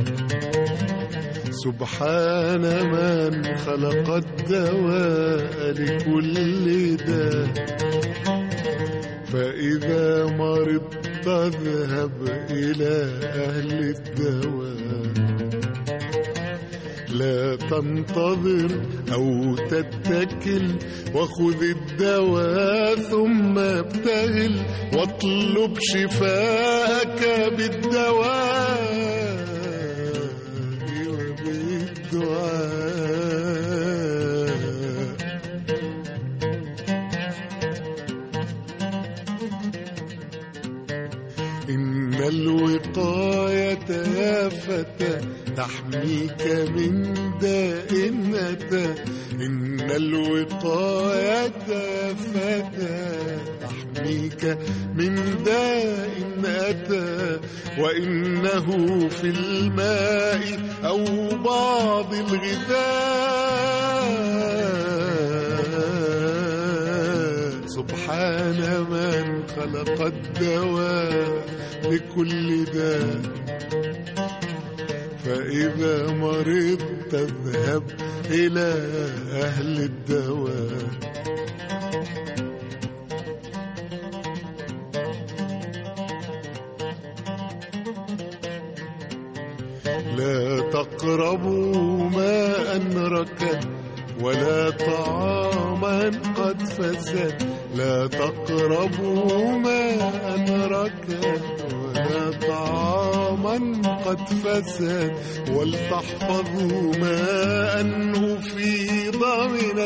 سبحان من خلق الدواء لكل داء فإذا مرضت اذهب إلى أهل الدواء لا تنتظر أو تتكل وخذ الدواء ثم ابتهل واطلب شفاءك بالدواء وبالدعاء إن الوقاية يا فتى تحميك من داء أتى إن الوقاية يا فتى تحميك من داء أتى وإنه في الماء أو بعض الغذاء سبحان من خلق الدواء لكل داء فإذا مرضت اذهب إلى أهل الدواء لا تقربوا ماء ركد ولا طعاما قد فسد لا تقربوا ماء ركد ولا طعاما قد فسد ولتحفظوا ماء أفيض من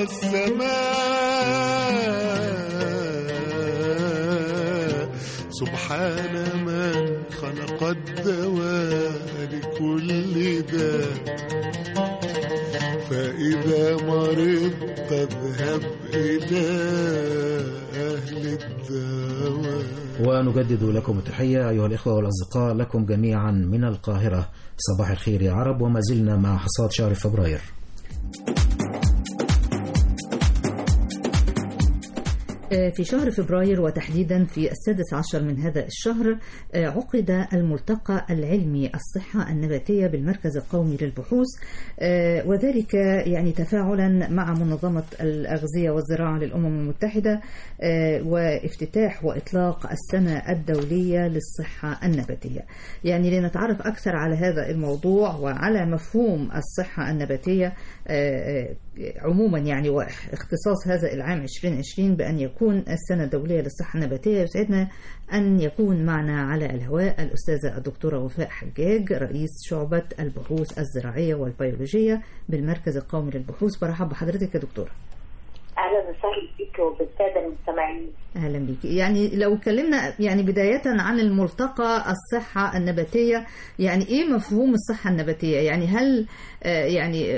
السماء سبحان من خلق الدواء لكل داء فإذا مرضت اذهب إلى أهل الدواء ونجدد لكم التحية أيها الإخوة والأصدقاء لكم جميعا من القاهرة صباح الخير يا عرب وما زلنا مع حصاد شهر فبراير في شهر فبراير وتحديدا في السادس عشر من هذا الشهر عقد الملتقى العلمي الصحة النباتية بالمركز القومي للبحوث وذلك يعني تفاعلا مع منظمة الأغذية والزراعة للأمم المتحدة وافتتاح وإطلاق السنة الدولية للصحة النباتية يعني لنتعرف أكثر على هذا الموضوع وعلى مفهوم الصحة النباتية عموما يعني واختصاص هذا العام 2020 بأن يكون تكون السنة الدولية للصحة النباتية يسعدنا أن يكون معنا على الهواء الأستاذة الدكتورة وفاء حجاج رئيس شعبة البحوث الزراعية والبيولوجية بالمركز القومي للبحوث برحب بحضرتك يا دكتورة اهلا وسهلا بك وبالساده المستمعين اهلا بك يعني لو اتكلمنا يعني بدايه عن الملتقى الصحه النباتيه يعني ايه مفهوم الصحه النباتيه يعني هل آه، يعني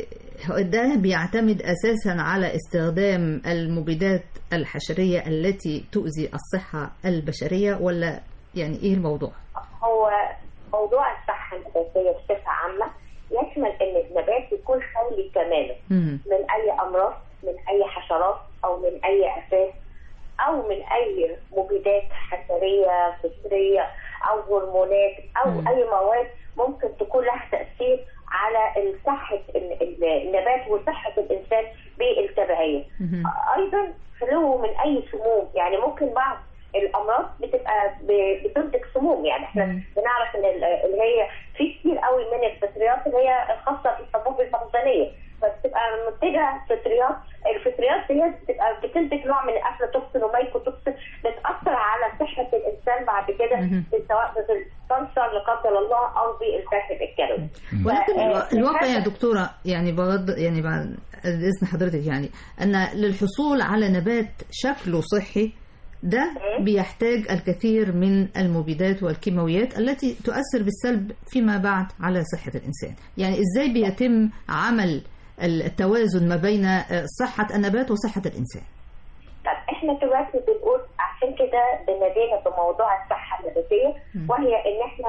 آه، ده بيعتمد اساسا على استخدام المبيدات الحشريه التي تؤذي الصحه البشريه ولا يعني ايه الموضوع هو موضوع الصحه النباتيه بصفه عامه يشمل ان النبات يكون خالي تماما من اي امراض من اي حشرات او من اي افات او من اي مبيدات حشريه فطريه او هرمونات او مم. اي مواد ممكن تكون لها تاثير على صحه ال- ال- النبات وصحه الانسان بالتبعيه. ايضا خلوه من اي سموم يعني ممكن بعض الامراض بتبقى ب- بتنتج سموم يعني احنا بنعرف ان ال- اللي هي في كتير قوي من الفطريات اللي هي الخاصه بالحبوب المخزنيه فبتبقى منتجه فطريات الفطريات دي بتبقى بتنتج نوع من الافلاتوكسين ومايكوتوكسين بتاثر على صحه الانسان بعد كده سواء بالكانسر لا قدر الله او بالفشل الكلوي ولكن ف- الوا- آه، الواقع يا هذا- دكتورة يعني بغض يعني بعد إذن حضرتك يعني أن للحصول على نبات شكله صحي ده بيحتاج الكثير من المبيدات والكيماويات التي تؤثر بالسلب فيما بعد على صحة الإنسان يعني إزاي بيتم عمل التوازن ما بين آه، صحة النبات وصحة الإنسان طب احنا دلوقتي بنقول عشان كده بنادينا بموضوع الصحه النباتيه وهي ان احنا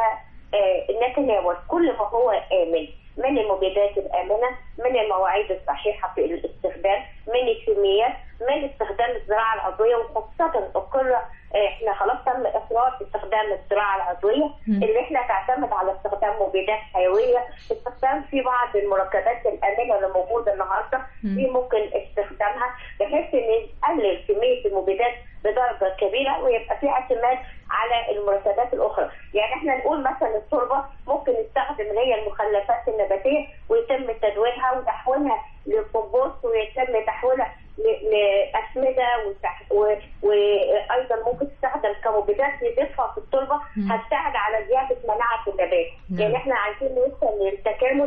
آه نتناول كل ما هو امن من المبيدات الامنه من المواعيد الصحيحه في الاستخدام من الكميات من استخدام الزراعه العضويه وخاصه اقر آه، احنا خلاص تم اقرار استخدام الزراعه العضويه مم. اللي احنا تعتمد على استخدام مبيدات حيويه استخدام في بعض المركبات الامنه اللي موجوده النهارده مم. دي ممكن استخدامها بحيث ان نقلل كميه المبيدات بدرجه كبيره ويبقى في اعتماد على المركبات الاخرى، يعني احنا نقول مثلا التربه ممكن نستخدم اللي هي المخلفات النباتيه ويتم تدويرها وتحويلها لكومبوست ويتم تحويلها ل- لاسمده وتح- و- وايضا ممكن تستخدم كمبيدات نضيفها في التربه مم. هتساعد على زياده مناعه النبات، نعم. يعني احنا عايزين نوصل للتكامل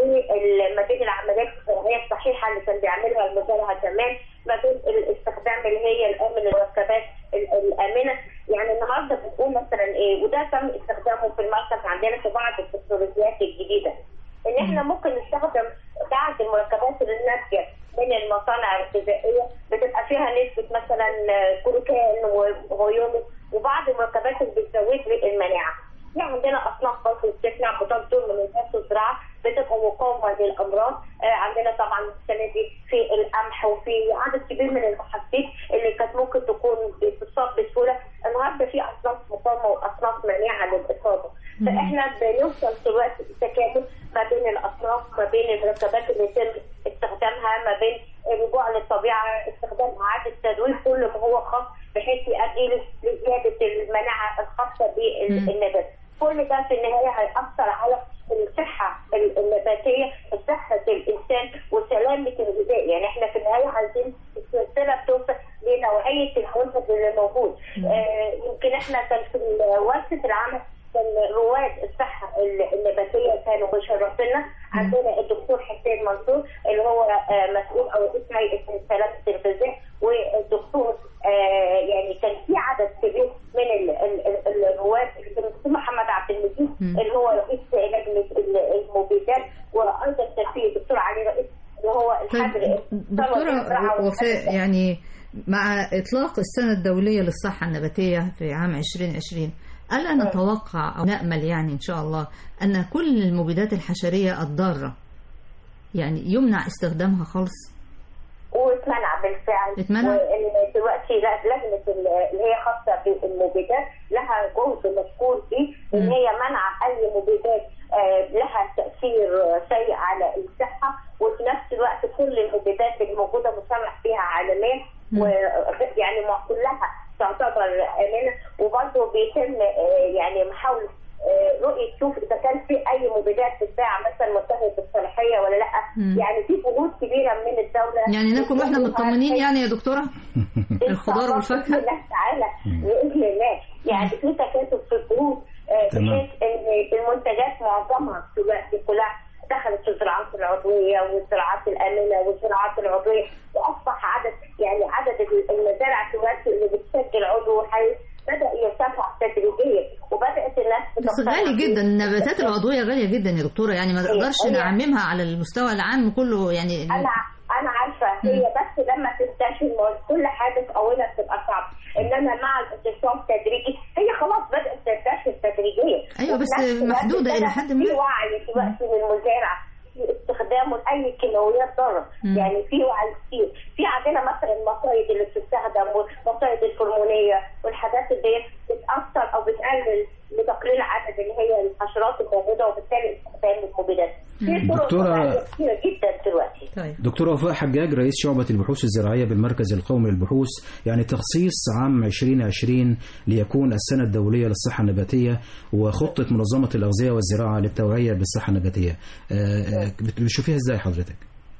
وما بين العمليات الزراعيه الصحيحه اللي كان بيعملها المزارع زمان ما بين الاستخدام اللي هي الامن المركبات ال- الامنه يعني النهارده بنقول مثلا ايه وده تم استخدامه في المركز عندنا في بعض التكنولوجيات الجديده ان احنا ممكن نستخدم بعض المركبات اللي ناتجه من المصانع الغذائيه بتبقى فيها نسبه مثلا كلوكان وهيومين وبعض المركبات اللي بتزود لي المناعه في عندنا اصناف برضه بتصنع بتنظر من الناس الزراعه بتبقى مقاومه للامراض آه عندنا طبعا السنه دي في القمح وفي عدد كبير من المحاصيل اللي كانت ممكن تكون بتصاب بسهوله النهارده في اصناف مقاومه واصناف مناعه للاصابه مم. فاحنا بنوصل دلوقتي التكامل ما بين الاصناف ما بين المركبات اللي يتم استخدامها ما بين الرجوع للطبيعه استخدام اعاده تدوير كل ما هو خاص بحيث يؤدي لزياده المناعه الخاصه بالنبات كل ده في النهايه هيأثر على الصحه النباتيه صحه الانسان وسلامه الغذاء يعني احنا في النهايه عايزين السلسله بتوصل لنوعيه المنتج اللي موجود آه يمكن احنا كان في ورشه العمل كان رواد الصحه النباتيه كانوا مشرفينا عندنا الدكتور حسين منصور اللي هو آه مسؤول او رئيس هيئه سلامه الغذاء والدكتور آه يعني كان في عدد كبير من ال- ال- ال- الرواد الدكتور محمد عبد المجيد اللي هو رئيس لجنه ال- المبيدات وايضا كان في الدكتور علي رئيس اللي هو الحجر دكتورة وفاء يعني مع إطلاق السنة الدولية للصحة النباتية في عام 2020 ألا نتوقع أو نأمل يعني إن شاء الله أن كل المبيدات الحشرية الضارة يعني يمنع استخدامها خالص واتمنع بالفعل اتمنع؟ وان دلوقتي لا- لجنه ال- اللي هي خاصه بالمبيدات لها جهد مذكور فيه ان مم. هي منع اي مبيدات آه، لها تاثير آه، سيء على الصحه وفي نفس الوقت كل المبيدات اللي موجوده مسمح فيها عالميا مم. ويعني كلها تعتبر امنه وبرضه بيتم آه، يعني محاوله آه، رؤيه تشوف اذا كان في اي مبيدات بتتباع مثلا منتهيه الصلاحيه ولا لا مم. يعني يعني في جهود كبيره من الدوله يعني ناكل واحنا مطمنين يعني يا دكتورة الخضار والفاكهة باذن الله تعالى باذن الله يعني في تكاتف في الجهود آه، تمام. بحيث ان المنتجات معظمها دلوقتي كلها دخلت في الزراعات العضويه والزراعات الامنه والزراعات العضويه واصبح عدد يعني عدد المزارع دلوقتي اللي بتسجل عضو حي بدا يرتفع تدريجيا وبدات الناس بس تقتنع غالي بيه. جدا النباتات العضوية غالية جدا يا دكتورة يعني ما هي- نقدرش هي- نعممها على المستوى العام كله يعني انا انا عارفه هي بس لما تنتشر ما كل حاجه في اولها بتبقى صعبه انما مع الانتشار التدريجي هي خلاص بدات تنتشر تدريجيا أيوة، بس وفي نفس الوقت محدودة إلى بدأ حد في ما. وعي دلوقتي من المزارع في استخدامه لاي كيماويات ضاره مم. يعني في وعي كتير في عندنا مثلا المصايد اللي بتستخدم والمصايد الهرمونيه والحاجات اللي هي بتاثر او بتقلل لتقليل عدد اللي هي الحشرات الموجوده وبالتالي استخدام المبيدات في طرق دكتورة- وسائل كتيره جدا دلوقتي دكتورة وفاء حجاج رئيس شعبة البحوث الزراعية بالمركز القومي للبحوث يعني تخصيص عام 2020 ليكون السنة الدولية للصحة النباتية وخطة منظمة الأغذية والزراعة للتوعية بالصحة النباتية آه، آه، بتشوفيها ازاي حضرتك؟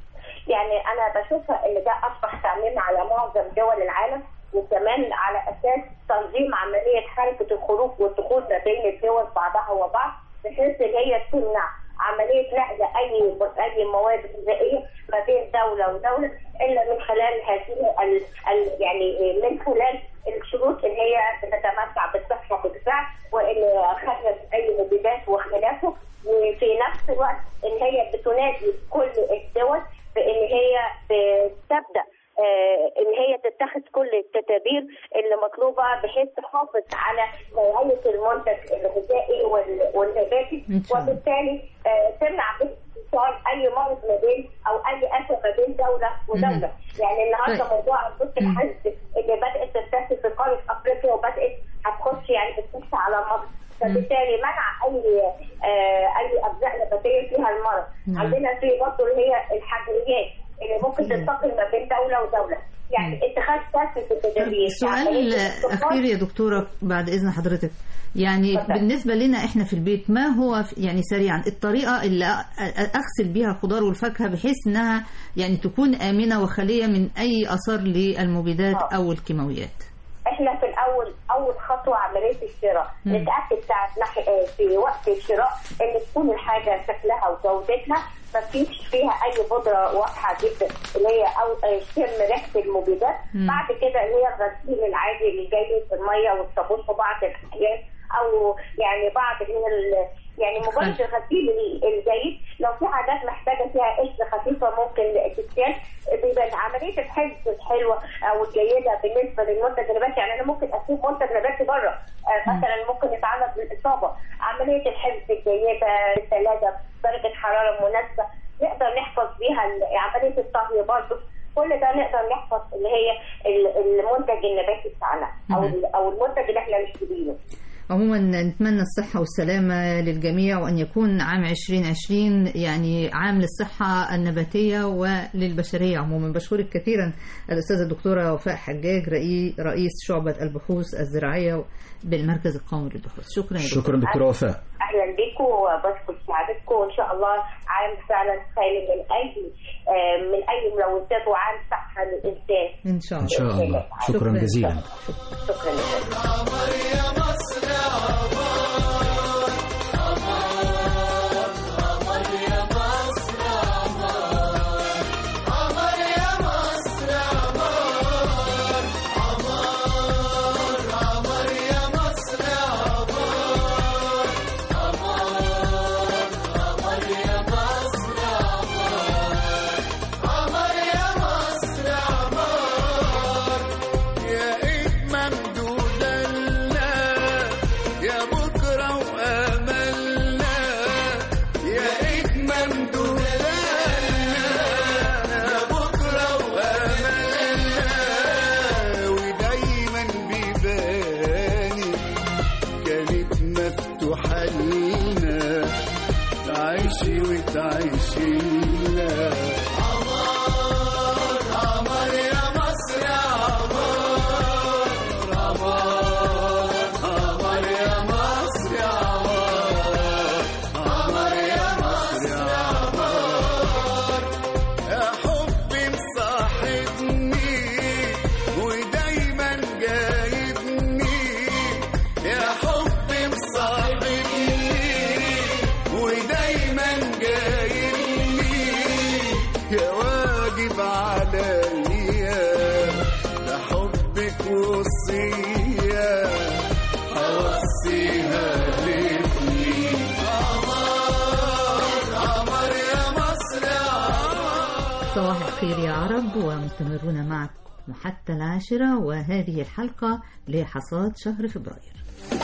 يعني انا بشوفها ان ده اصبح تعميم على معظم دول العالم وكمان على اساس تنظيم عمليه حركه الخروج والدخول ما بين الدول بعضها وبعض بحيث ان هي تمنع عمليه نقل اي اي مواد غذائيه ما بين دوله ودوله الا من خلال هذه ال ال يعني من خلال الشروط اللي هي بتتمتع بالصحه بالفعل وان خرج اي مبيدات وخلافه وفي نفس الوقت ان هي بتنادي كل الدول بان هي بتبدا آه، ان هي تتخذ كل التدابير اللي مطلوبه بحيث تحافظ على نوعيه المنتج الغذائي وال- والنباتي إن شاء الله. وبالتالي آه، تمنع انتشار اي مرض ما بين او اي اذى ما بين دوله ودوله يعني النهارده طيب. موضوع البث الحزب اللي بدات تنتشر في قاره افريقيا وبدات هتخش يعني بتخش على مصر فبالتالي منع اي آه، اي اجزاء نباتيه فيها المرض نعم. عندنا في برضه اللي هي الحجريات اللي ممكن تنتقل ما بين دوله ودوله يعني اتخاذ كافه التدابير سؤال أخير يا دكتورة بعد إذن حضرتك يعني اتفضل. بالنسبة لنا إحنا في البيت ما هو في- يعني سريعا الطريقة اللي أ- أ- أغسل بيها الخضار والفاكهة بحيث إنها يعني تكون آمنة وخالية من أي أثر للمبيدات آه. أو الكيماويات احنا في الاول اول خطوه عمليه الشراء مم. نتاكد ساعه نح- آه، في وقت الشراء ان تكون الحاجه شكلها وجودتها ما فيش فيها اي بودره واضحه جدا اللي هي او آه، شم ريحه المبيدات مم. بعد كده اللي هي الغسيل العادي اللي جاي في الميه والصابون في بعض الاحيان او يعني بعض اللي هي ال- يعني مجرد الغسيل ال- الجيد لو في حاجات محتاجه فيها قشره خفيفه ممكن تتشال بيبقى عمليه الحفظ الحلوه او الجيده بالنسبه للمنتج النباتي يعني انا ممكن اسيب منتج نباتي بره آه، مثلا ممكن يتعرض للاصابه عمليه الحفظ الجيده الثلاجه درجه حراره مناسبه نقدر نحفظ بيها ال- عمليه الطهي برضه كل ده نقدر نحفظ اللي هي ال- المنتج النباتي بتاعنا او مم. ال- او المنتج اللي احنا مشترينه عموما نتمنى الصحة والسلامة للجميع وأن يكون عام 2020 يعني عام للصحة النباتية وللبشرية عموما بشكرك كثيرا الأستاذة الدكتورة وفاء حجاج رئي- رئيس شعبة البحوث الزراعية بالمركز القومي للبحوث شكرا يا شكرا دكتورة وفاء اهلا بكم وبشكر سعادتكم وان شاء الله عام فعلا خالي من اي آه، من اي ملوثات وعام صحه للانسان إن شاء إن الله شاء الله شكرا جزيلا شكرا لك يا ايد ممدودة لنا يا واجب عليا لحبك وصية هوصيها لابني قمر قمر يا مصر صباح الخير يا عرب ومستمرون معكم حتى العاشرة وهذه الحلقة لحصاد شهر فبراير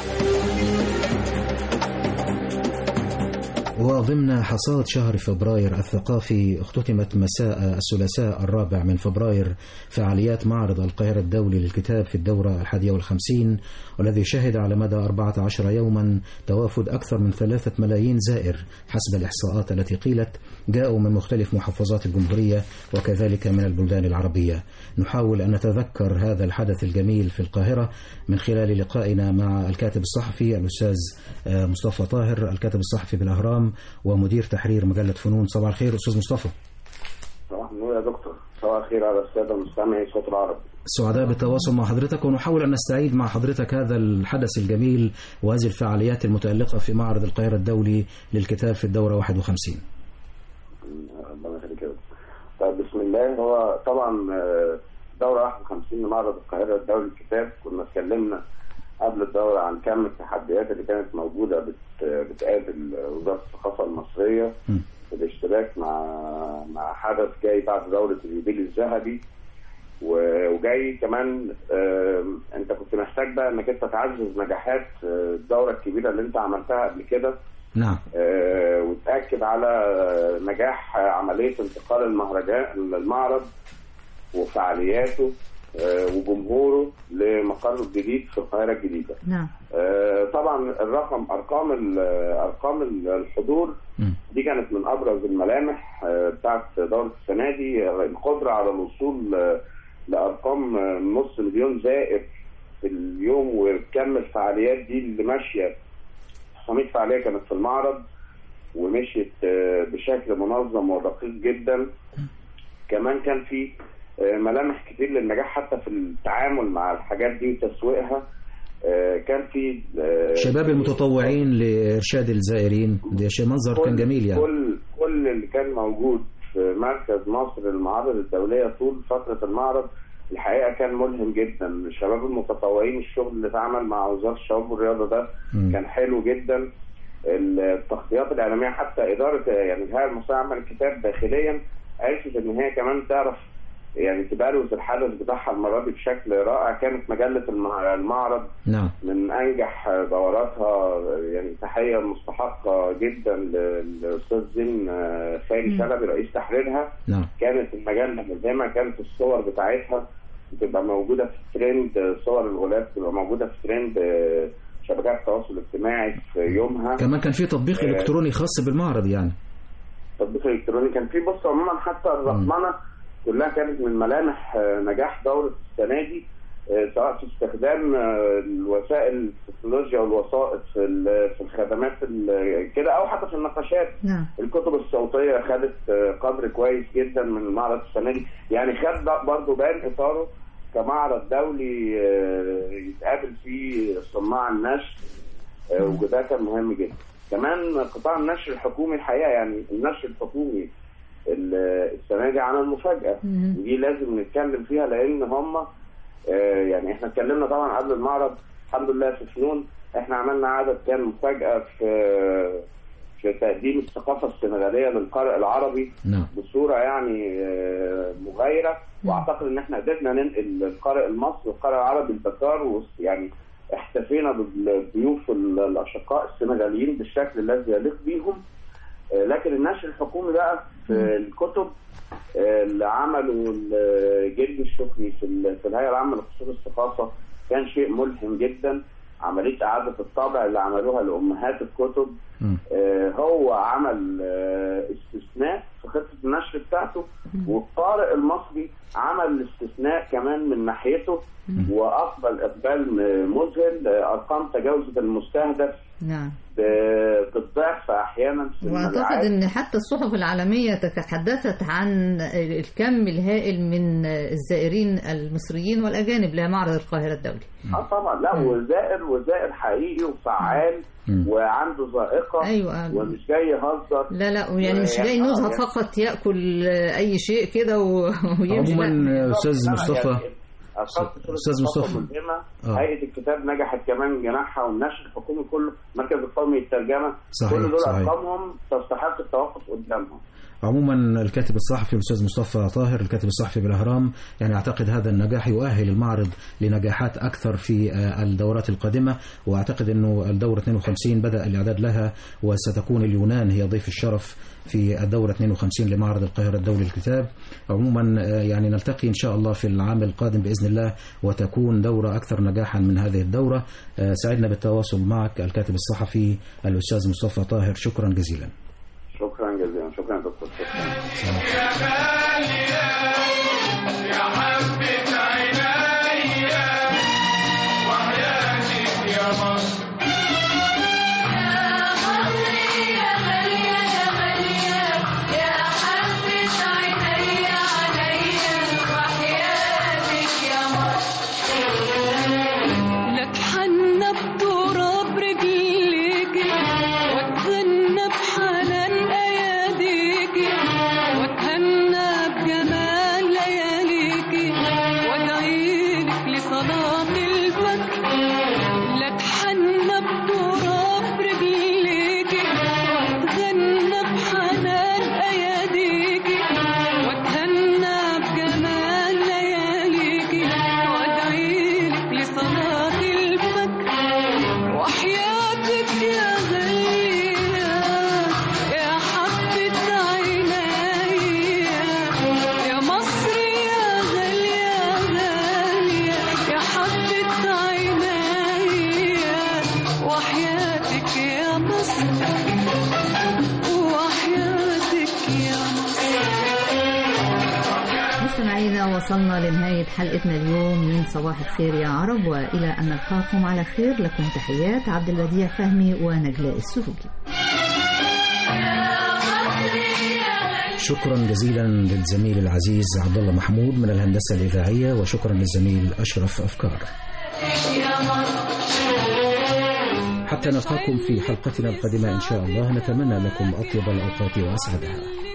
وضمن حصاد شهر فبراير الثقافي اختتمت مساء الثلاثاء الرابع من فبراير فعاليات معرض القاهرة الدولي للكتاب في الدورة الحادية والخمسين والذي شهد على مدى 14 يوما توافد أكثر من ثلاثة ملايين زائر حسب الإحصاءات التي قيلت جاءوا من مختلف محافظات الجمهورية وكذلك من البلدان العربية نحاول أن نتذكر هذا الحدث الجميل في القاهرة من خلال لقائنا مع الكاتب الصحفي الأستاذ آه، مصطفى طاهر الكاتب الصحفي بالأهرام ومدير تحرير مجلة فنون صباح الخير أستاذ مصطفى صباح النور يا دكتور صباح الخير على الساده مستمعي صوت العرب سعداء بالتواصل مع حضرتك ونحاول أن نستعيد مع حضرتك هذا الحدث الجميل وهذه الفعاليات المتألقة في معرض القاهرة الدولي للكتاب في الدورة 51 ربنا يخليك يا دكتور. طيب بسم الله هو طبعا آه، دورة 51 لمعرض القاهرة الدولي للكتاب كنا اتكلمنا قبل الدورة عن كم التحديات اللي كانت موجودة بت- بتقابل وزارة الثقافة المصرية في الاشتراك مع مع حدث جاي بعد دورة اليوبيل الذهبي و- وجاي كمان آه، انت كنت محتاج بقى انك انت تعزز نجاحات آه، الدورة الكبيرة اللي انت عملتها قبل كده نعم آه، وتأكد على آه، نجاح آه، عملية انتقال المهرجان المعرض وفعالياته آه، وجمهوره لمقره الجديد في القاهرة الجديدة نعم آه، طبعا الرقم ارقام ال- ارقام ال- الحضور دي كانت من ابرز الملامح آه، بتاعت دوره السنه دي آه، القدره على الوصول آه، لارقام آه، نص مليون زائر في اليوم وكم الفعاليات دي اللي ماشيه 900 فعاليه كانت في المعرض ومشيت آه، بشكل منظم ودقيق جدا كمان كان في آه، ملامح كتير للنجاح حتى في التعامل مع الحاجات دي وتسويقها آه، كان في آه، شباب المتطوعين لإرشاد الزائرين ده شيء منظر كان جميل يعني كل كل اللي كان موجود في مركز مصر للمعارض الدولية طول فترة المعرض الحقيقة كان ملهم جدا الشباب المتطوعين الشغل اللي اتعمل مع وزارة الشباب والرياضة ده مم. كان حلو جدا التغطيات الإعلامية حتى إدارة يعني الهيئة المصرية عمل الكتاب داخليا عرفت إن هي كمان تعرف يعني تبروز الحدث بتاعها المرة دي بشكل رائع كانت مجلة المع- المعرض نعم من انجح دوراتها يعني تحيه مستحقه جدا للاستاذ زين آه، خالي شلبي رئيس تحريرها نعم كانت المجله ملهمه كانت الصور بتاعتها بتبقى موجوده في ترند آه، صور الغلاف بتبقى موجوده في ترند آه، شبكات التواصل الاجتماعي في يومها كمان كان في تطبيق آه، إلكتروني خاص بالمعرض يعني التطبيق الالكتروني كان في بص عموما حتى الرقمنه كلها كانت من ملامح آه، نجاح دوره السنه دي آه، سواء في استخدام آه، الوسائل التكنولوجيا والوسائط في ال- في الخدمات ال- كده او حتى في النقاشات نعم الكتب الصوتيه خدت آه، قدر كويس جدا من المعرض السنه دي يعني خد بق- برضه بان اطاره كمعرض دولي آه، يتقابل فيه صناع النشر آه، وده كان مهم جدا كمان قطاع النشر الحكومي الحقيقه يعني النشر الحكومي ال- السنه دي عمل مفاجاه دي لازم نتكلم فيها لان هم آه، يعني احنا اتكلمنا طبعا قبل المعرض الحمد لله في فنون احنا عملنا عدد كان مفاجاه في في تقديم الثقافه السنغاليه للقارئ العربي نعم بصوره يعني آه، مغايره واعتقد ان احنا قدرنا ننقل القارئ المصري والقارئ العربي البكار وس- يعني احتفينا بالضيوف ال- الاشقاء السنغاليين بالشكل الذي يليق بيهم آه، لكن النشر الحكومي بقى في الكتب آه، اللي عمله ال- جدي الشكري في ال- في الهيئه العامه لقصور الثقافه كان شيء ملهم جدا عمليه اعاده الطبع اللي عملوها لامهات الكتب آه، هو عمل آه، استثناء في خطه النشر بتاعته والقارئ المصري عمل استثناء كمان من ناحيته واقبل اقبال م- مذهل آه، ارقام تجاوزت المستهدف نعم ب- بالضعف احيانا في واعتقد المبيعات. ان حتى الصحف العالميه تحدثت عن الكم الهائل من الزائرين المصريين والاجانب لمعرض القاهره الدولي اه طبعا لا وزائر وزائر حقيقي وفعال وعنده ذائقه أيوة. ومش جاي يهزر لا لا يعني مش جاي آه، نزهه يعني- فقط ياكل اي شيء كده و- ويمشي لا. عموما استاذ لا، مصطفى يعني أشخاص كتير أستاذ مصطفى. ملهمة. آه. هيئه الكتاب نجحت كمان جناحها والنشر الحكومي كله المركز القومي للترجمه صحيح، كل دول صحيح. ارقامهم تستحق التوقف قدامهم عموما الكاتب الصحفي الاستاذ مصطفى طاهر الكاتب الصحفي بالاهرام يعني اعتقد هذا النجاح يؤهل المعرض لنجاحات اكثر في آه، الدورات القادمه واعتقد انه الدوره 52 بدا الاعداد لها وستكون اليونان هي ضيف الشرف في الدوره 52 لمعرض القاهره الدولي للكتاب عموما آه، يعني نلتقي ان شاء الله في العام القادم باذن الله وتكون دوره اكثر نجاحا من هذه الدوره آه، سعدنا بالتواصل معك الكاتب الصحفي الاستاذ مصطفى طاهر شكرا جزيلا شكرا جزيلا شكرا يا دكتور شكرا يا حبة عينيا وحياتك يا مصر لاتحنى بتراب رجليكي واتغنى بحنان اياديكي واتهنى بجمال لياليكي وادعيلك لصلاة الفجر لاتحنى بتراب رجليكي واتغنى بحنان اياديكي واتهنى بجمال لياليكي وادعيلك لصلاة الفجر وحياتك يا غالية يا حبة عينيا يا مصر يا غالية غالية يا حبة عينيا وحياتك يا مصر وحياتك يا مستمعينا وصلنا لنهاية حلقتنا اليوم من صباح الخير يا عرب وإلى أن نلقاكم على خير لكم تحيات عبد البديع فهمي ونجلاء السروجي شكرا جزيلا للزميل العزيز عبد الله محمود من الهندسه الاذاعيه وشكرا للزميل اشرف افكار حتى نلقاكم في حلقتنا القادمه ان شاء الله نتمنى لكم اطيب الاوقات واسعدها